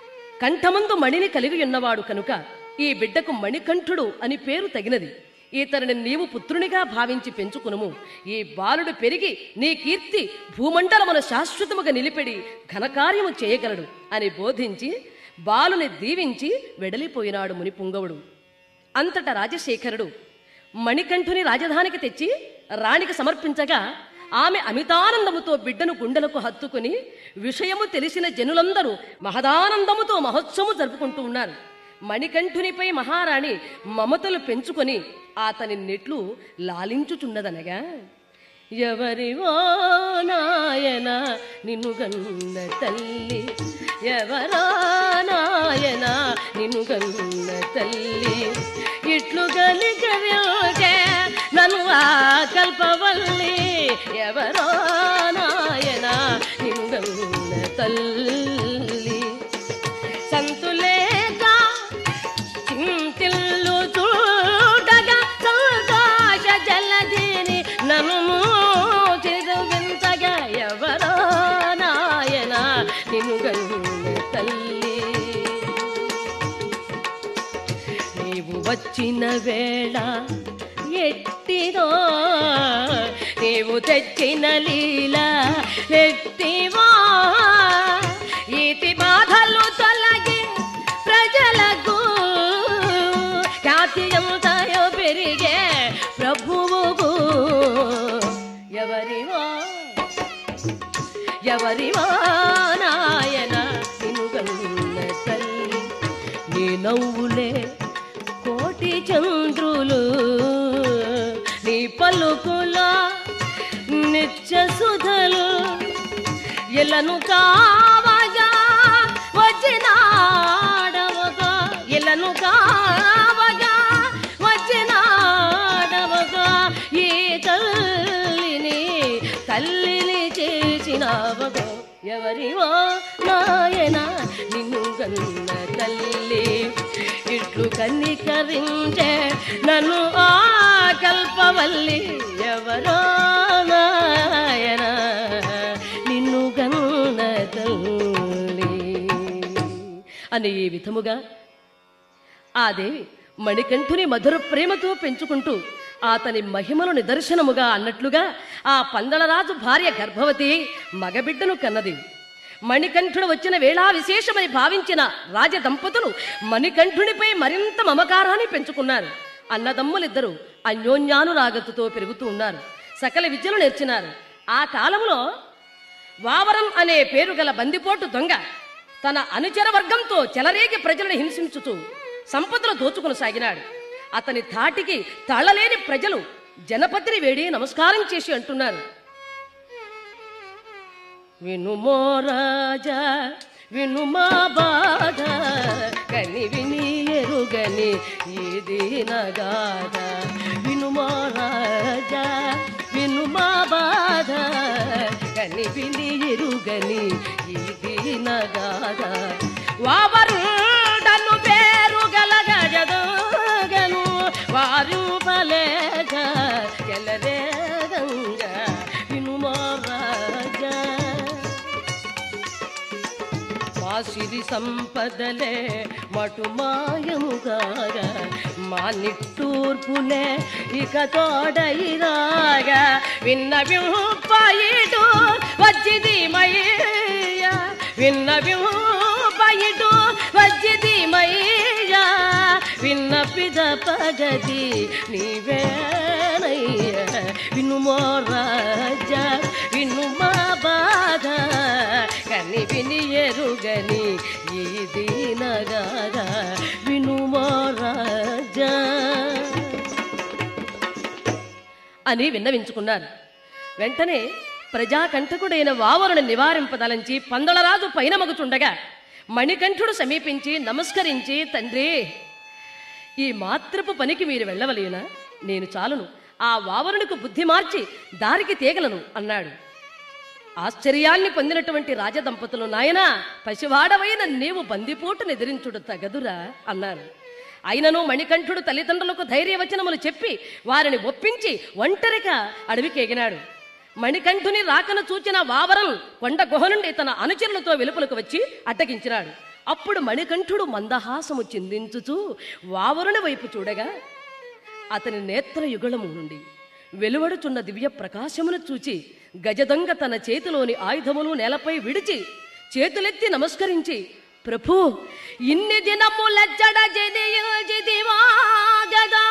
కంఠమందు మణిని కలిగి ఉన్నవాడు కనుక ఈ బిడ్డకు మణికంఠుడు అని పేరు తగినది ఇతనిని నీవు పుత్రునిగా భావించి పెంచుకునుము ఈ బాలుడు పెరిగి నీ కీర్తి భూమండలమున శాశ్వతముగా నిలిపెడి ఘనకార్యము చేయగలడు అని బోధించి బాలుని దీవించి వెడలిపోయినాడు ముని పుంగవుడు అంతట రాజశేఖరుడు మణికంఠుని రాజధానికి తెచ్చి రాణికి సమర్పించగా ఆమె అమితానందముతో బిడ్డను గుండెలకు హత్తుకుని విషయము తెలిసిన జనులందరూ మహదానందముతో మహోత్సవము జరుపుకుంటూ ఉన్నారు మణికంఠునిపై మహారాణి మమతలు పెంచుకొని అతని నెట్లు లాలించుచున్నదనగా ఎవరివో నాయన నిన్ను గన్న తల్లి ఎవరో నాయన నిన్ను కన్న తల్లి ఇట్లు గలిగరిగే నన్ను ఆ కల్పవల్లి ఎవరో నాయన నిన్ను కన్న తల్లి సంతులేక చింతిల్లు చూడగా సంతోష జలధిని నన్ను చిరువింతగా ఎవరో నాయన నిన్ను గన్న తల్లి నీవు వచ్చిన వేళ ఎట్టిదో నీవు తెచ్చిన లీల ఎట్టివో ఈతి బాధలు తొలగి ప్రజలకు ఖ్యాతి ఎంతయో పెరిగే ప్రభువుకు ఎవరివో ఎవరివో నాయన నిన్ను గన్న తల్లి నీ నవ్వులే కోటి చంద్రులు నీ పలుకుల నిత్య సుధలు ఇలను కావగా వచ్చినాడవగా ఇలను కావగా వచ్చినాడవగా ఈ తల్లిని తల్లిని చేసినావగా ఎవరివో నాయన నిన్ను గన్న తల్లి ఇట్లు కన్నికరించే నన్ను ఆ కల్పవల్లి ఎవరో నాయన నిన్ను గన్న తల్లి అని ఈ విధముగా ఆ దేవి మణికంఠుని మధుర ప్రేమతో పెంచుకుంటూ అతని మహిమలు నిదర్శనముగా అన్నట్లుగా ఆ పందలరాజు భార్య గర్భవతి మగబిడ్డను కన్నది మణికంఠుడు వచ్చిన వేళా విశేషమని భావించిన రాజ దంపతులు మణికంఠునిపై మరింత మమకారాన్ని పెంచుకున్నారు అన్నదమ్ములిద్దరూ అన్యోన్యానురాగతుతో పెరుగుతూ ఉన్నారు సకల విద్యలు నేర్చినారు ఆ కాలంలో వావరం అనే పేరు గల బందిపోటు దొంగ తన అనుచర వర్గంతో చెలరేగి ప్రజలను హింసించుతూ సంపదలు దోచుకుని సాగినాడు అతని ధాటికి తాళలేని ప్రజలు జనపతిని వేడి నమస్కారం చేసి అంటున్నారు వినుమో రాజా వినుమా బాధ కని విని ఎరుగని ఇది నగాధ వినుమో రాజా వినుమా బాధ కని విని ఎరుగని ఇది నగాధ వావరుడను పేరు గల గజదోగను వారు పలేక ఎలరే గంగ వినుమో రాజా మా సిరి సంపదలే మటు మాయముగాగా మా నిట్టూర్పులే ఇక తోడైరాగా విన్న వింపయిడు వచ్చిది మయ్య విన్న వింపయిడు వచ్చిది మయ్య విన్న పిద పగది నీవేనయ్య వినుమో రాజా వినుమా బాధ కని విని ఎరుగని ఇది నగాగా వినుమో రాజా అని విన్నవించుకున్నారు వెంటనే ప్రజాకంఠకుడైన వావరుని నివారింపదలంచి పందలరాజు పైన మగుచుండగా మణికంఠుడు సమీపించి నమస్కరించి తండ్రి ఈ మాత్రపు పనికి మీరు వెళ్ళవలేనా నేను చాలును ఆ వావరునికి బుద్ధి మార్చి దారికి తీగలను అన్నాడు ఆశ్చర్యాన్ని పొందినటువంటి రాజదంపతులు నాయనా పసివాడవైన నీవు బందిపోటును ఎదిరించుడు తగదురా అన్నారు అయినను మణికంఠుడు తల్లిదండ్రులకు ధైర్యవచనములు చెప్పి వారిని ఒప్పించి ఒంటరిగా అడవికెగినాడు మణికంఠుని రాకను చూచిన వావరం కొండ గుహ నుండి తన అనుచరులతో వెలుపలకు వచ్చి అడ్డగించినాడు అప్పుడు మణికంఠుడు మందహాసము చిందించుచూ వావరుని వైపు చూడగా అతని నేత్ర యుగళము నుండి వెలువడుచున్న దివ్య ప్రకాశమును చూచి గజదొంగ తన చేతిలోని ఆయుధములు నేలపై విడిచి చేతులెత్తి నమస్కరించి ప్రభు ఇన్ని దినములెచ్చడ జదివా గదా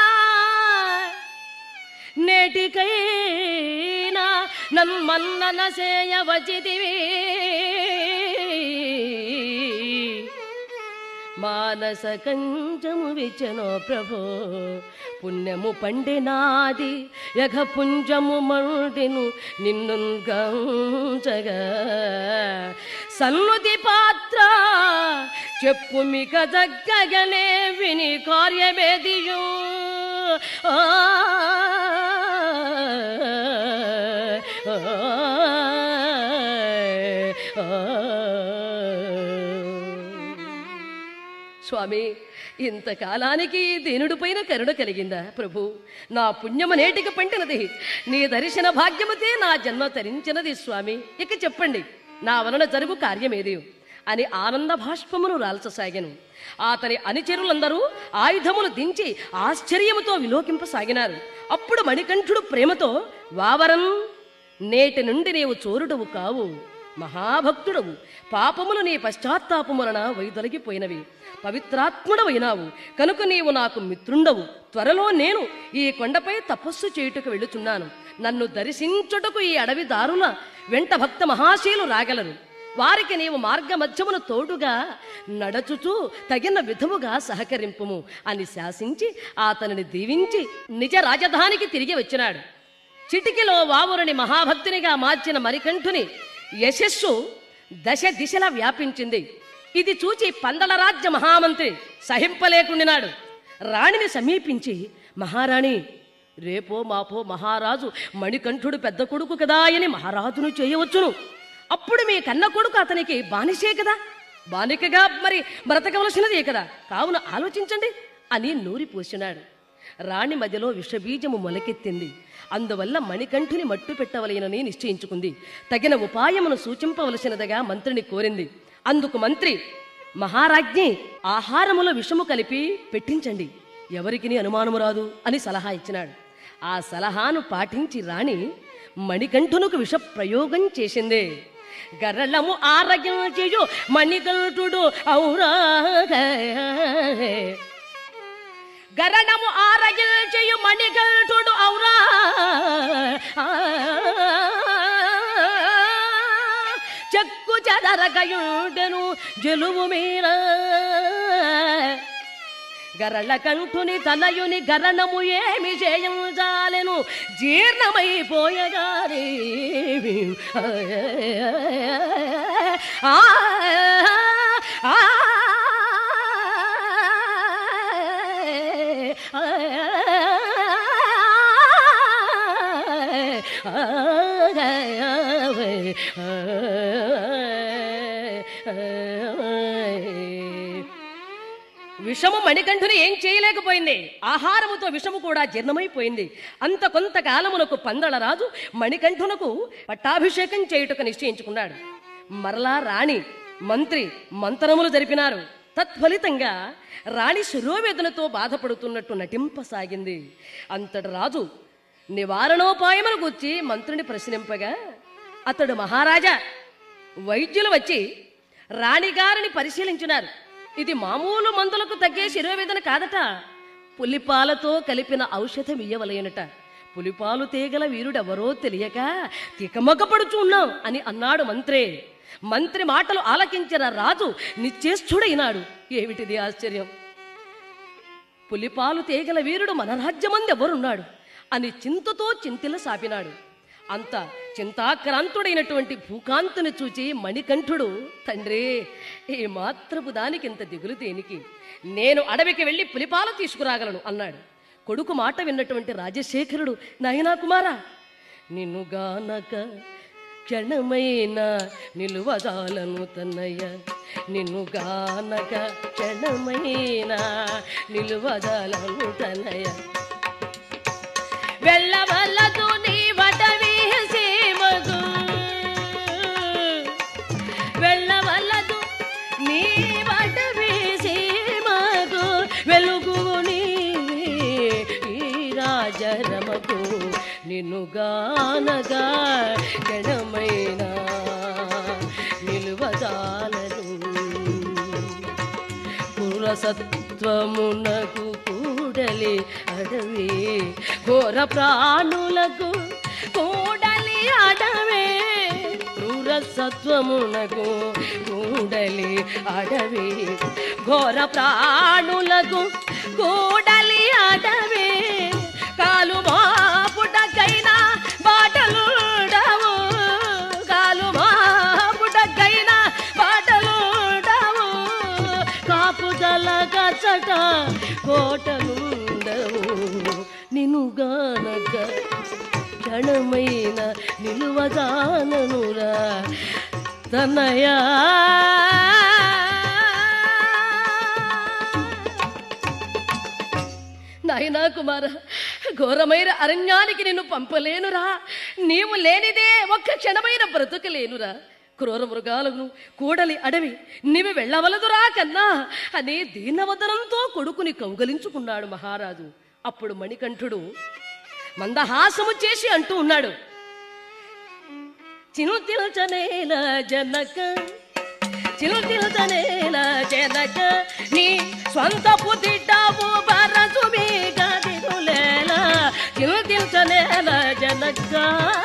నేటికైనా నన్మన్నన చేయవచితివి మానస కంజము విచనో ప్రభో పుణ్యము పండినాది యఘ పుంజము మండిను నిన్ను గంచగా సన్నుతి పాత్ర చెప్పు మిక దగ్గగనే విని కార్యమేదియు ఆ, ఆ, ఆ. స్వామి ఇంతకాలానికి ఈ దీనుడి పైన కరుణ కలిగిందా ప్రభు నా పుణ్యము నేటికి పండినది నీ దర్శన భాగ్యముతే నా జన్మ తరించినది స్వామి ఇక చెప్పండి నా వలన జరుగు కార్యమేది అని ఆనంద భాష్పమును రాల్చసాగాను అతని అనుచరులందరూ ఆయుధములు దించి ఆశ్చర్యముతో విలోకింపసాగినారు అప్పుడు మణికంఠుడు ప్రేమతో వావరన్ నేటి నుండి నీవు చోరుడవు కావు మహాభక్తుడవు పాపములు నీ పశ్చాత్తాపములన వైదొలగిపోయినవి పవిత్రాత్ముడవైనావు కనుక నీవు నాకు మిత్రుండవు త్వరలో నేను ఈ కొండపై తపస్సు చేయుటకు వెళ్ళుచున్నాను నన్ను దర్శించుటకు ఈ అడవి దారుల వెంట భక్త మహాశీలు రాగలరు వారికి నీవు మార్గ మధ్యమును తోడుగా నడచుచూ తగిన విధముగా సహకరింపుము అని శాసించి అతనిని దీవించి నిజ రాజధానికి తిరిగి వచ్చినాడు చిటికిలో వావురుని మహాభక్తునిగా మార్చిన మరికంఠుని యశస్సు దశ దిశలా వ్యాపించింది ఇది చూచి పందల రాజ్య మహామంత్రి సహింపలేకుండినాడు రాణిని సమీపించి మహారాణి రేపో మాపో మహారాజు మణికంఠుడు పెద్ద కొడుకు కదా అని మహారాజును చేయవచ్చును అప్పుడు మీ కన్న కొడుకు అతనికి బానిసే కదా బానికగా మరి బ్రతకవలసినదే కదా కావున ఆలోచించండి అని నూరి పోసినాడు రాణి మధ్యలో విషబీజము మొలకెత్తింది అందువల్ల మణికంఠుని మట్టు పెట్టవలెనని నిశ్చయించుకుంది తగిన ఉపాయమును సూచింపవలసినదిగా మంత్రిని కోరింది అందుకు మంత్రి మహారాజ్ఞి ఆహారములో విషము కలిపి పెట్టించండి ఎవరికి అనుమానము రాదు అని సలహా ఇచ్చినాడు ఆ సలహాను పాటించి రాణి మణికంఠునకు విష ప్రయోగం చేసింది గరళము ఆరగించు మణికంఠుడు ఔరా గరణము ఆరగించు మణికంఠుడు ఔరా చెక్కు చెదరగయుడెను జలువు మీర గరళ కంఠుని తనయుని గరణము ఏమి చేయంజాలెను జీర్ణమైపోయగాని ఆ ఆ విషము మణికంఠుని ఏం చేయలేకపోయింది ఆహారముతో విషము కూడా జీర్ణమైపోయింది అంత కొంతకాలమునకు పందల రాజు మణికంఠునకు పట్టాభిషేకం చేయుటకు నిశ్చయించుకున్నాడు మరలా రాణి మంత్రి మంతరములు జరిపినారు తత్ఫలితంగా రాణి శిరోవేదనతో బాధపడుతున్నట్టు నటింపసాగింది అంతటి రాజు నివారణోపాయమును గుర్చి మంత్రిని ప్రశ్నింపగా అతడు మహారాజా వైద్యులు వచ్చి రాణిగారిని పరిశీలించినారు ఇది మామూలు మందులకు తగ్గే శిరోవేదన కాదట పులిపాలతో కలిపిన ఔషధం ఇయ్యవలయనట పులిపాలు తీగల వీరుడెవరో తెలియక తికమకపడుచు ఉన్నాం అని అన్నాడు మంత్రే మంత్రి మాటలు ఆలకించిన రాజు నిశ్చేష్టుడైనాడు ఏమిటిది ఆశ్చర్యం పులిపాలు తేగల వీరుడు మన రాజ్యమంది ఎవరున్నాడు అని చింతతో చింతిల సాపినాడు అంత చింతాక్రాంతుడైనటువంటి భూకాంతుని చూచి మణికంఠుడు తండ్రి ఈ మాత్రపు దానికి ఇంత దిగులు దేనికి నేను అడవికి వెళ్ళి పులిపాలు తీసుకురాగలను అన్నాడు కొడుకు మాట విన్నటువంటి రాజశేఖరుడు నాయనా కుమారా నిన్నుగానక క్షణమైన నిలువదాలను తన్నయ్య నిన్నుగానక క్షణమైన నిలువదాలను తన్నయ్య వెళ్ళవల్లదు నీ వటవి సీమగు వెళ్ళవల్లదు నీ వటవి సీమగు వెలుగు నీ ఈ రాజరమకు నిన్ను గానగా గణమైన నిలువదాలను పురసత్వమునకు కూడలి అడవి ఘోర ప్రాణులకు కూడలి అడవే క్రూరసత్వమునకు కూడలి అడవి ఘోర ప్రాణులకు కూడలి అడవి కాలు మాపుటకైనా బాటలుడవు కాలు మాపుటకైనా బాటలుడవు కాపుదల కచట కోటలుండవు నినుగానక క్షణమైన నిలువజాననురా తనయా నాయనా కుమార ఘోరమైన అరణ్యానికి నిన్ను పంపలేనురా నీవు లేనిదే ఒక్క క్షణమైన బ్రతుకలేనురా క్రూర మృగాలను కూడలి అడవి నీవు వెళ్ళవలదురా కన్నా అని దీనవదనంతో కొడుకుని కౌగలించుకున్నాడు మహారాజు అప్పుడు మణికంఠుడు మందహాసము చేసి అంటూ ఉన్నాడు చినుతిల్చనేల జనక చిలుతిల్చనేల జనక నీ స్వంత పుతిడ్డావు బరసు మీ గదిలేల చిలుతిల్చనేల జనక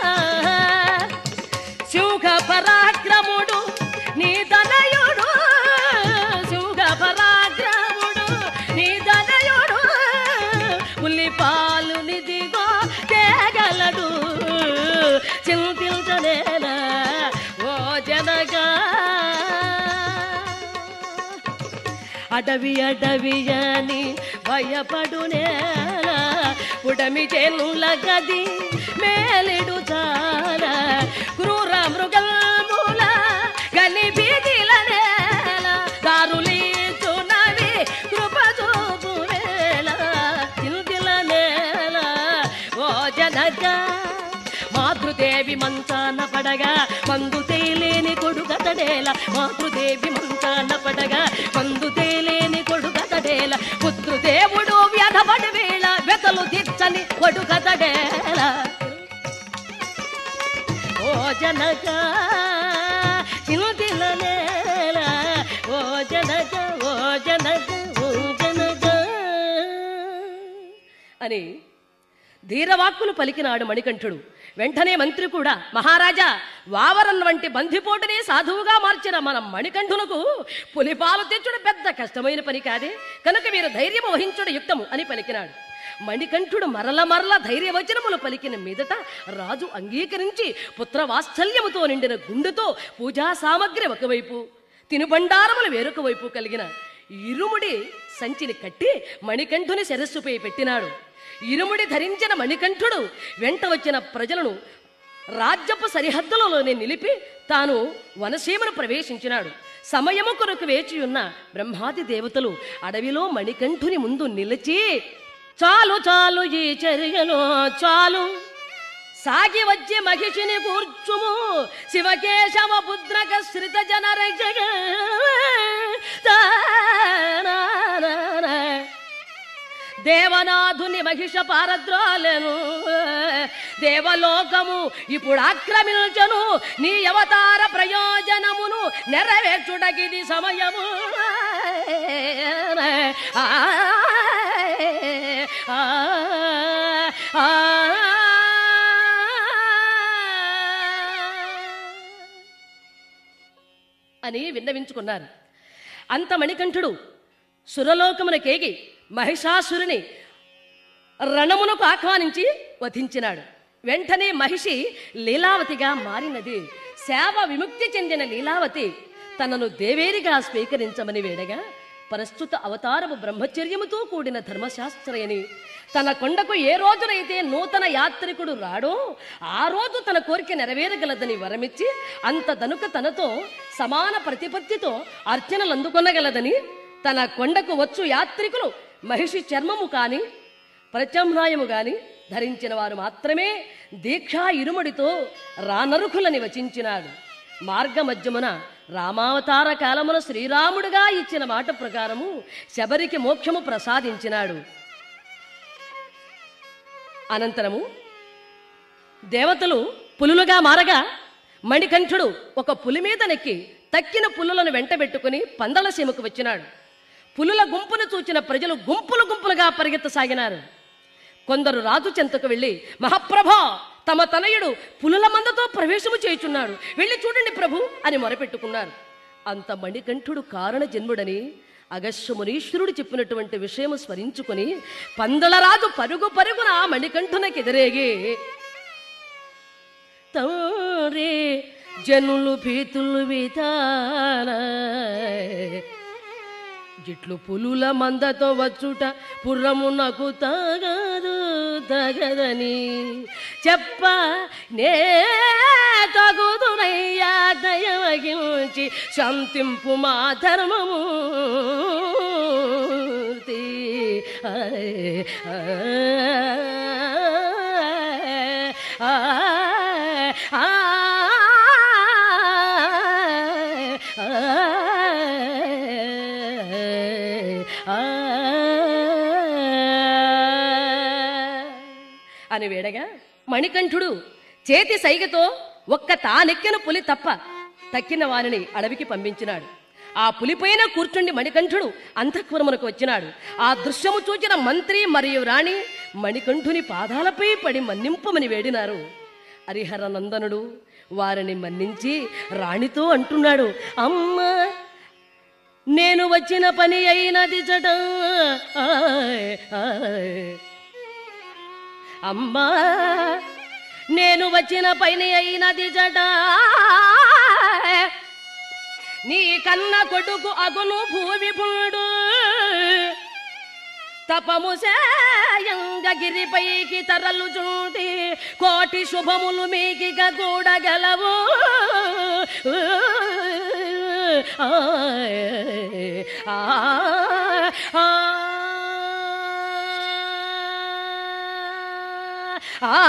శుభ పరాక్రముడు నీ తనయుడు శుభ పరాక్రముడు నీ తనయుడు పులి పాలు నిదిగో తేగలడు చింతించనేల ఓ జనగా అడవి అడవి అని భయపడునేలా పుడమి చెల్లుల గది మేలిడు చాలా క్రూర మృగముల గని బీదిల నేల దారులీచునవి కృప చూపునేల చింతిల నేల ఓ జనగా మాతృదేవి మంచాన పడగా మందు తేలేని కొడుకతడేల మాతృదేవి మంచాన పడగా మందు తేలేని కొడుకతడేల పుత్రుదేవుడు వ్యధపడి వేళ వెతలు దిచ్చని కొడుకతడేల ఓ జనక చినుదిల నేల ఓ జనక ఓ జనక ఓ జనక అని ధీరవాక్కులు పలికినాడు మణికంఠుడు వెంటనే మంత్రి కూడా మహారాజా వావరన్ వంటి బంధిపోటునే సాధువుగా మార్చిన మన మణికంఠునకు పులిపాలు తెచ్చుడు పెద్ద కష్టమైన పని కాదే కనుక మీరు ధైర్యము వహించుడు యుక్తము అని పలికినాడు మణికంఠుడు మరల మరల ధైర్యవచనములు పలికిన మీదట రాజు అంగీకరించి పుత్రవాత్సల్యముతో నిండిన గుండెతో పూజా సామగ్రి ఒకవైపు తినుబండారములు వేరొక వైపు కలిగిన ఇరుముడి సంచిని కట్టి మణికంఠుని శిరస్సుపై పెట్టినాడు ఇరుముడి ధరించిన మణికంఠుడు వెంట వచ్చిన ప్రజలను రాజ్యపు సరిహద్దులలోనే నిలిపి తాను వనసీమను ప్రవేశించినాడు సమయము కొరకు వేచి ఉన్న బ్రహ్మాది దేవతలు అడవిలో మణికంఠుని ముందు నిలిచి చాలు చాలు ఈ చర్యలో చాలు సాగి వచ్చి మహిషిని కూర్చుము శివకేశవ పుత్రక శ్రిత జనర జగ దేవనాథుని మహిష పారద్రోలెను దేవలోకము ఇప్పుడు ఆక్రమించను నీ అవతార ప్రయోజనమును నెరవేర్చుటకిది సమయము ఆ, ఆ, ఆ, అని విన్నవించుకున్నారు అంత మణికంఠుడు సురలోకమునకేగి మహిషాసురుని రణమునకు ఆహ్వానించి వధించినాడు వెంటనే మహిషి లీలావతిగా మారినది సేవ విముక్తి చెందిన లీలావతి తనను దేవేరిగా స్వీకరించమని వేడగా ప్రస్తుత అవతారము బ్రహ్మచర్యముతో కూడిన ధర్మశాస్త్రయని తన కొండకు ఏ రోజునైతే నూతన యాత్రికుడు రాడో ఆ రోజు తన కోరిక నెరవేరగలదని వరమిచ్చి అంత దనుక తనతో సమాన ప్రతిపత్తితో అర్చనలు అందుకొనగలదని తన కొండకు వచ్చు యాత్రికులు మహిషి చర్మము కాని ప్రత్యామ్నాయము గాని ధరించిన వారు మాత్రమే దీక్షా ఇరుముడితో రానరుకులని వచించినాడు మార్గమధ్యమున రామావతార కాలమున శ్రీరాముడుగా ఇచ్చిన మాట ప్రకారము శబరికి మోక్షము ప్రసాదించినాడు అనంతరము దేవతలు పులులుగా మారగా మణికంఠుడు ఒక పులి మీద నెక్కి తక్కిన పులులను వెంటబెట్టుకుని పందల సీమకు వచ్చినాడు పులుల గుంపును చూచిన ప్రజలు గుంపులు గుంపులుగా పరిగెత్తసాగినారు కొందరు రాజు చెంతకు వెళ్ళి మహాప్రభా తమ తనయుడు పులుల మందతో ప్రవేశము చేయుచున్నాడు వెళ్ళి చూడండి ప్రభు అని మొరపెట్టుకున్నారు అంత మణికంఠుడు కారణ జన్ముడని అగస్య మునీశ్వరుడు చెప్పినటువంటి విషయం స్మరించుకొని పందలరాజు పరుగు పరుగున ఆ మణికంఠునకెదిరేగి తండ్రి జనులు భీతులు విధాన గిట్లు పులుల మందతో వచ్చుట పుర్రమునకు తగదు తగదని చెప్ప నే తగుదునయ్యా దయవగించి శాంతింపు మా ధర్మమూర్తి ఆ, ఆ, అని వేడగా మణికంఠుడు చేతి సైగతో ఒక్క తానెక్కిన పులి తప్ప తక్కిన వానిని అడవికి పంపించినాడు ఆ పులిపైన కూర్చుండి మణికంఠుడు అంతఃపురమునకు వచ్చినాడు ఆ దృశ్యము చూచిన మంత్రి మరియు రాణి మణికంఠుని పాదాలపై పడి మన్నింపమని వేడినారు హరిహర నందనుడు వారిని మన్నించి రాణితో అంటున్నాడు అమ్మ నేను వచ్చిన పని అయినది జట అమ్మా నేను వచ్చిన పని అయినది జట నీ కన్న కొడుకు అగును భూమి పుడు తపము గిరిపైకి తరలు చూటి కోటి శుభములు మీకిగ కూడగలవు ఆ, ఆ, ఆ, ఆ,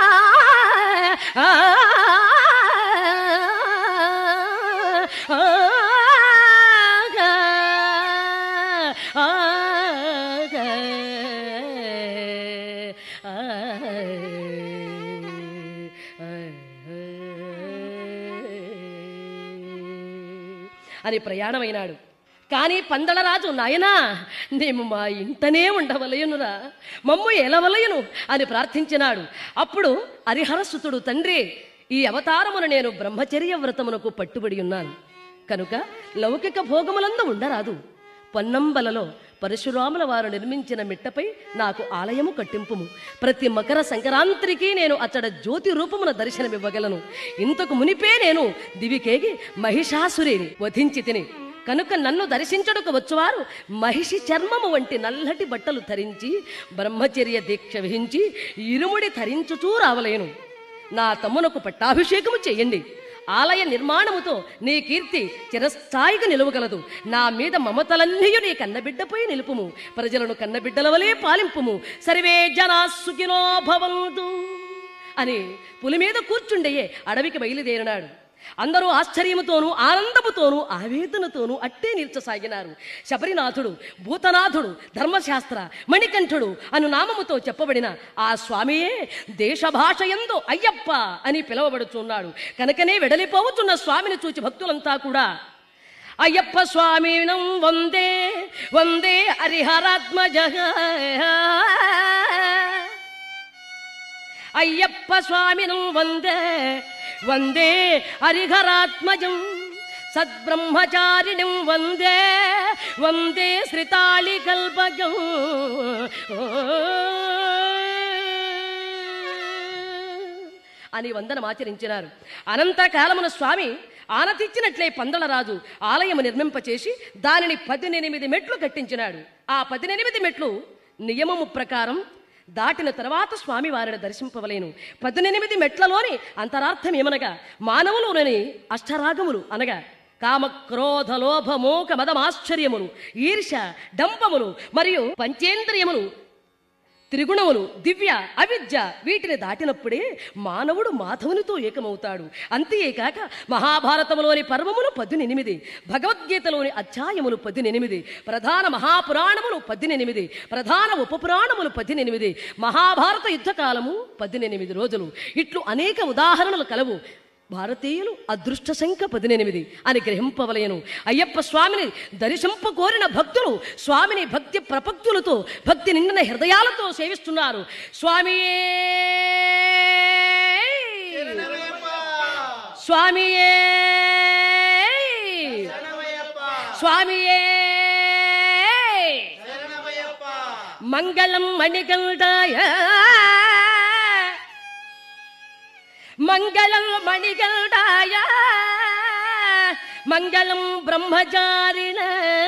ఆ, అని ప్రయాణమైనాడు కానీ పందలరాజు నాయనా మేము మా ఇంటనే ఉండవలయనురా మమ్ము ఎలవలయను అని ప్రార్థించినాడు అప్పుడు హరిహరసుతుడు తండ్రి ఈ అవతారమును నేను బ్రహ్మచర్య వ్రతమునకు పట్టుబడి ఉన్నాను కనుక లౌకిక భోగములందు ఉండరాదు పొన్నంబలలో పరశురాముల వారు నిర్మించిన మిట్టపై నాకు ఆలయము కట్టింపుము ప్రతి మకర సంక్రాంతికి నేను అచ్చడ జ్యోతి రూపమున దర్శనమివ్వగలను ఇంతకు మునిపే నేను దివికేగి మహిషాసురిని వధించి తిని కనుక నన్ను దర్శించడుకు వచ్చువారు మహిషి చర్మము వంటి నల్లటి బట్టలు ధరించి బ్రహ్మచర్య దీక్ష వహించి ఇరుముడి ధరించుచూ రావలేను నా తమ్మునకు పట్టాభిషేకము చేయండి ఆలయ నిర్మాణముతో నీ కీర్తి చిరస్థాయిగా నిలువగలదు నా మీద మమతలన్నీ నీ కన్నబిడ్డపై నిలుపుము ప్రజలను కన్నబిడ్డల వలె పాలింపుము సర్వే జనా సుఖినో భవంతు అని పులి మీద కూర్చుండయే అడవికి బయలుదేరినాడు అందరూ ఆశ్చర్యముతోనూ ఆనందముతోనూ ఆవేదనతోనూ అట్టే నిల్చసాగినారు శబరినాథుడు భూతనాథుడు ధర్మశాస్త్ర మణికంఠుడు అను నామముతో చెప్పబడిన ఆ స్వామియే దేశ భాష ఎందు అయ్యప్ప అని పిలువబడుచున్నాడు కనుకనే వెడలిపోవుతున్న స్వామిని చూచి భక్తులంతా కూడా అయ్యప్ప స్వామినం వందే వందే హరిహరాత్మజ అయ్యప్ప స్వామినం వందే వందే హరిహరాత్మజం సద్బ్రహ్మచారిణిం వందే వందే శ్రితాళి కల్పజం అని వందనమాచరించినారు అనంతకాలమున స్వామి ఆనతిచ్చినట్లే పందలరాజు ఆలయము నిర్మింపచేసి దానిని పదినెనిమిది మెట్లు కట్టించినాడు ఆ పదినెనిమిది మెట్లు నియమము ప్రకారం దాటిన తర్వాత స్వామి వారిని దర్శింపవలేను పద్దెనిమిది మెట్లలోని అంతరార్థం ఏమనగా మానవులోని అష్టరాగములు అనగా కామ క్రోధ లోభ మోక మదమాశ్చర్యములు ఈర్ష డంపములు మరియు పంచేంద్రియములు త్రిగుణములు దివ్య అవిద్య వీటిని దాటినప్పుడే మానవుడు మాధవునితో ఏకమవుతాడు అంతేకాక మహాభారతములోని పర్వములు పద్దెనిమిది భగవద్గీతలోని అధ్యాయములు పద్దెనిమిది ప్రధాన మహాపురాణములు పద్దెనిమిది ప్రధాన ఉపపురాణములు పద్దెనిమిది మహాభారత యుద్ధకాలము పద్దెనిమిది రోజులు ఇట్లు అనేక ఉదాహరణలు కలవు భారతీయులు అదృష్ట సంఖ్య పదినెనిమిది అని గ్రహింపవలయను అయ్యప్ప స్వామిని దర్శింప కోరిన భక్తులు స్వామిని భక్తి ప్రపక్తులతో భక్తి నిండిన హృదయాలతో సేవిస్తున్నారు స్వామియే స్వామియే స్వామియే శరణమయ్యప్ప మంగళం మణిగల్డాయ మంగళం మణిగల్డాయ మంగళం బ్రహ్మచారిణ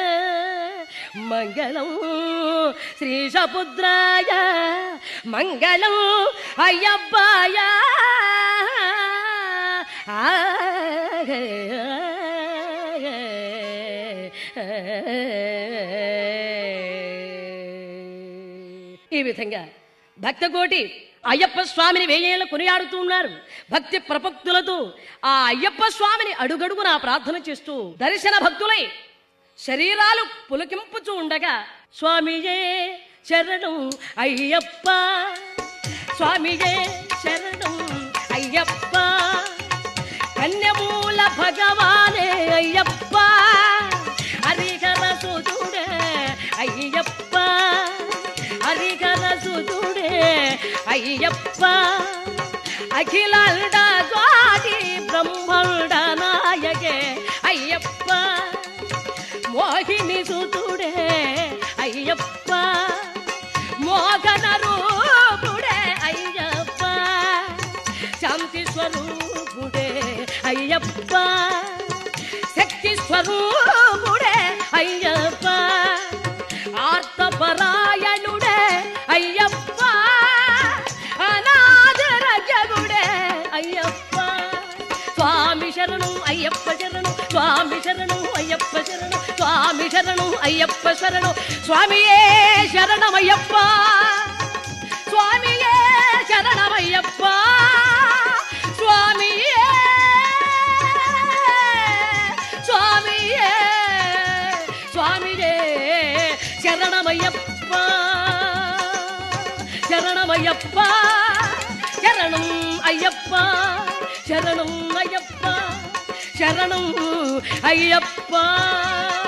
మంగళం శ్రీశపుత్రాయ మంగళం అయ్యబ్బాయ ఈ విధంగా భక్తకోటి అయ్యప్ప స్వామిని వేయేళ్ళ కొనియాడుతూ ఉన్నారు భక్తి ప్రపక్తులతో ఆ అయ్యప్ప స్వామిని అడుగడుగునా ప్రార్థన చేస్తూ దర్శన భక్తులై శరీరాలు పులకింపుచూ ఉండగా స్వామియే శరణం అయ్యప్ప స్వామియే శరణం అయ్యప్ప కన్యమూల భగవానే అయ్యప్ప హరిహర సుదుడే అయ్యప్ప హరిహర సుదుడే అయ్యప్ప అఖిలాండ స్వామి బ్రహ్మాండ నాయకే అయ్యప్ప మోహిని సుతుడే అయ్యప్ప మోహన రూపుడే అయ్యప్ప శాంతి స్వరూపుడే అయ్యప్ప శక్తి స్వరూపుడే అయ్యప్ప ఆర్తపరాయణుడే అయ్యప్ప అనాథరజగుడే అయ్యప్ప స్వామి శరణం అయ్యప్ప శరణం స్వామి శరణం అయ్యప్ప శరణం స్వామి శరణం అయ్యప్ప శరణం స్వామియే శరణమయ్యప్ప స్వామియే శరణమయ్యప్ప స్వామియే స్వామియే స్వామియే శరణమయ్యప్ప శరణమయ్యప్ప శరణం అయ్యప్ప శరణం అయ్యప్ప శరణం అయ్యప్ప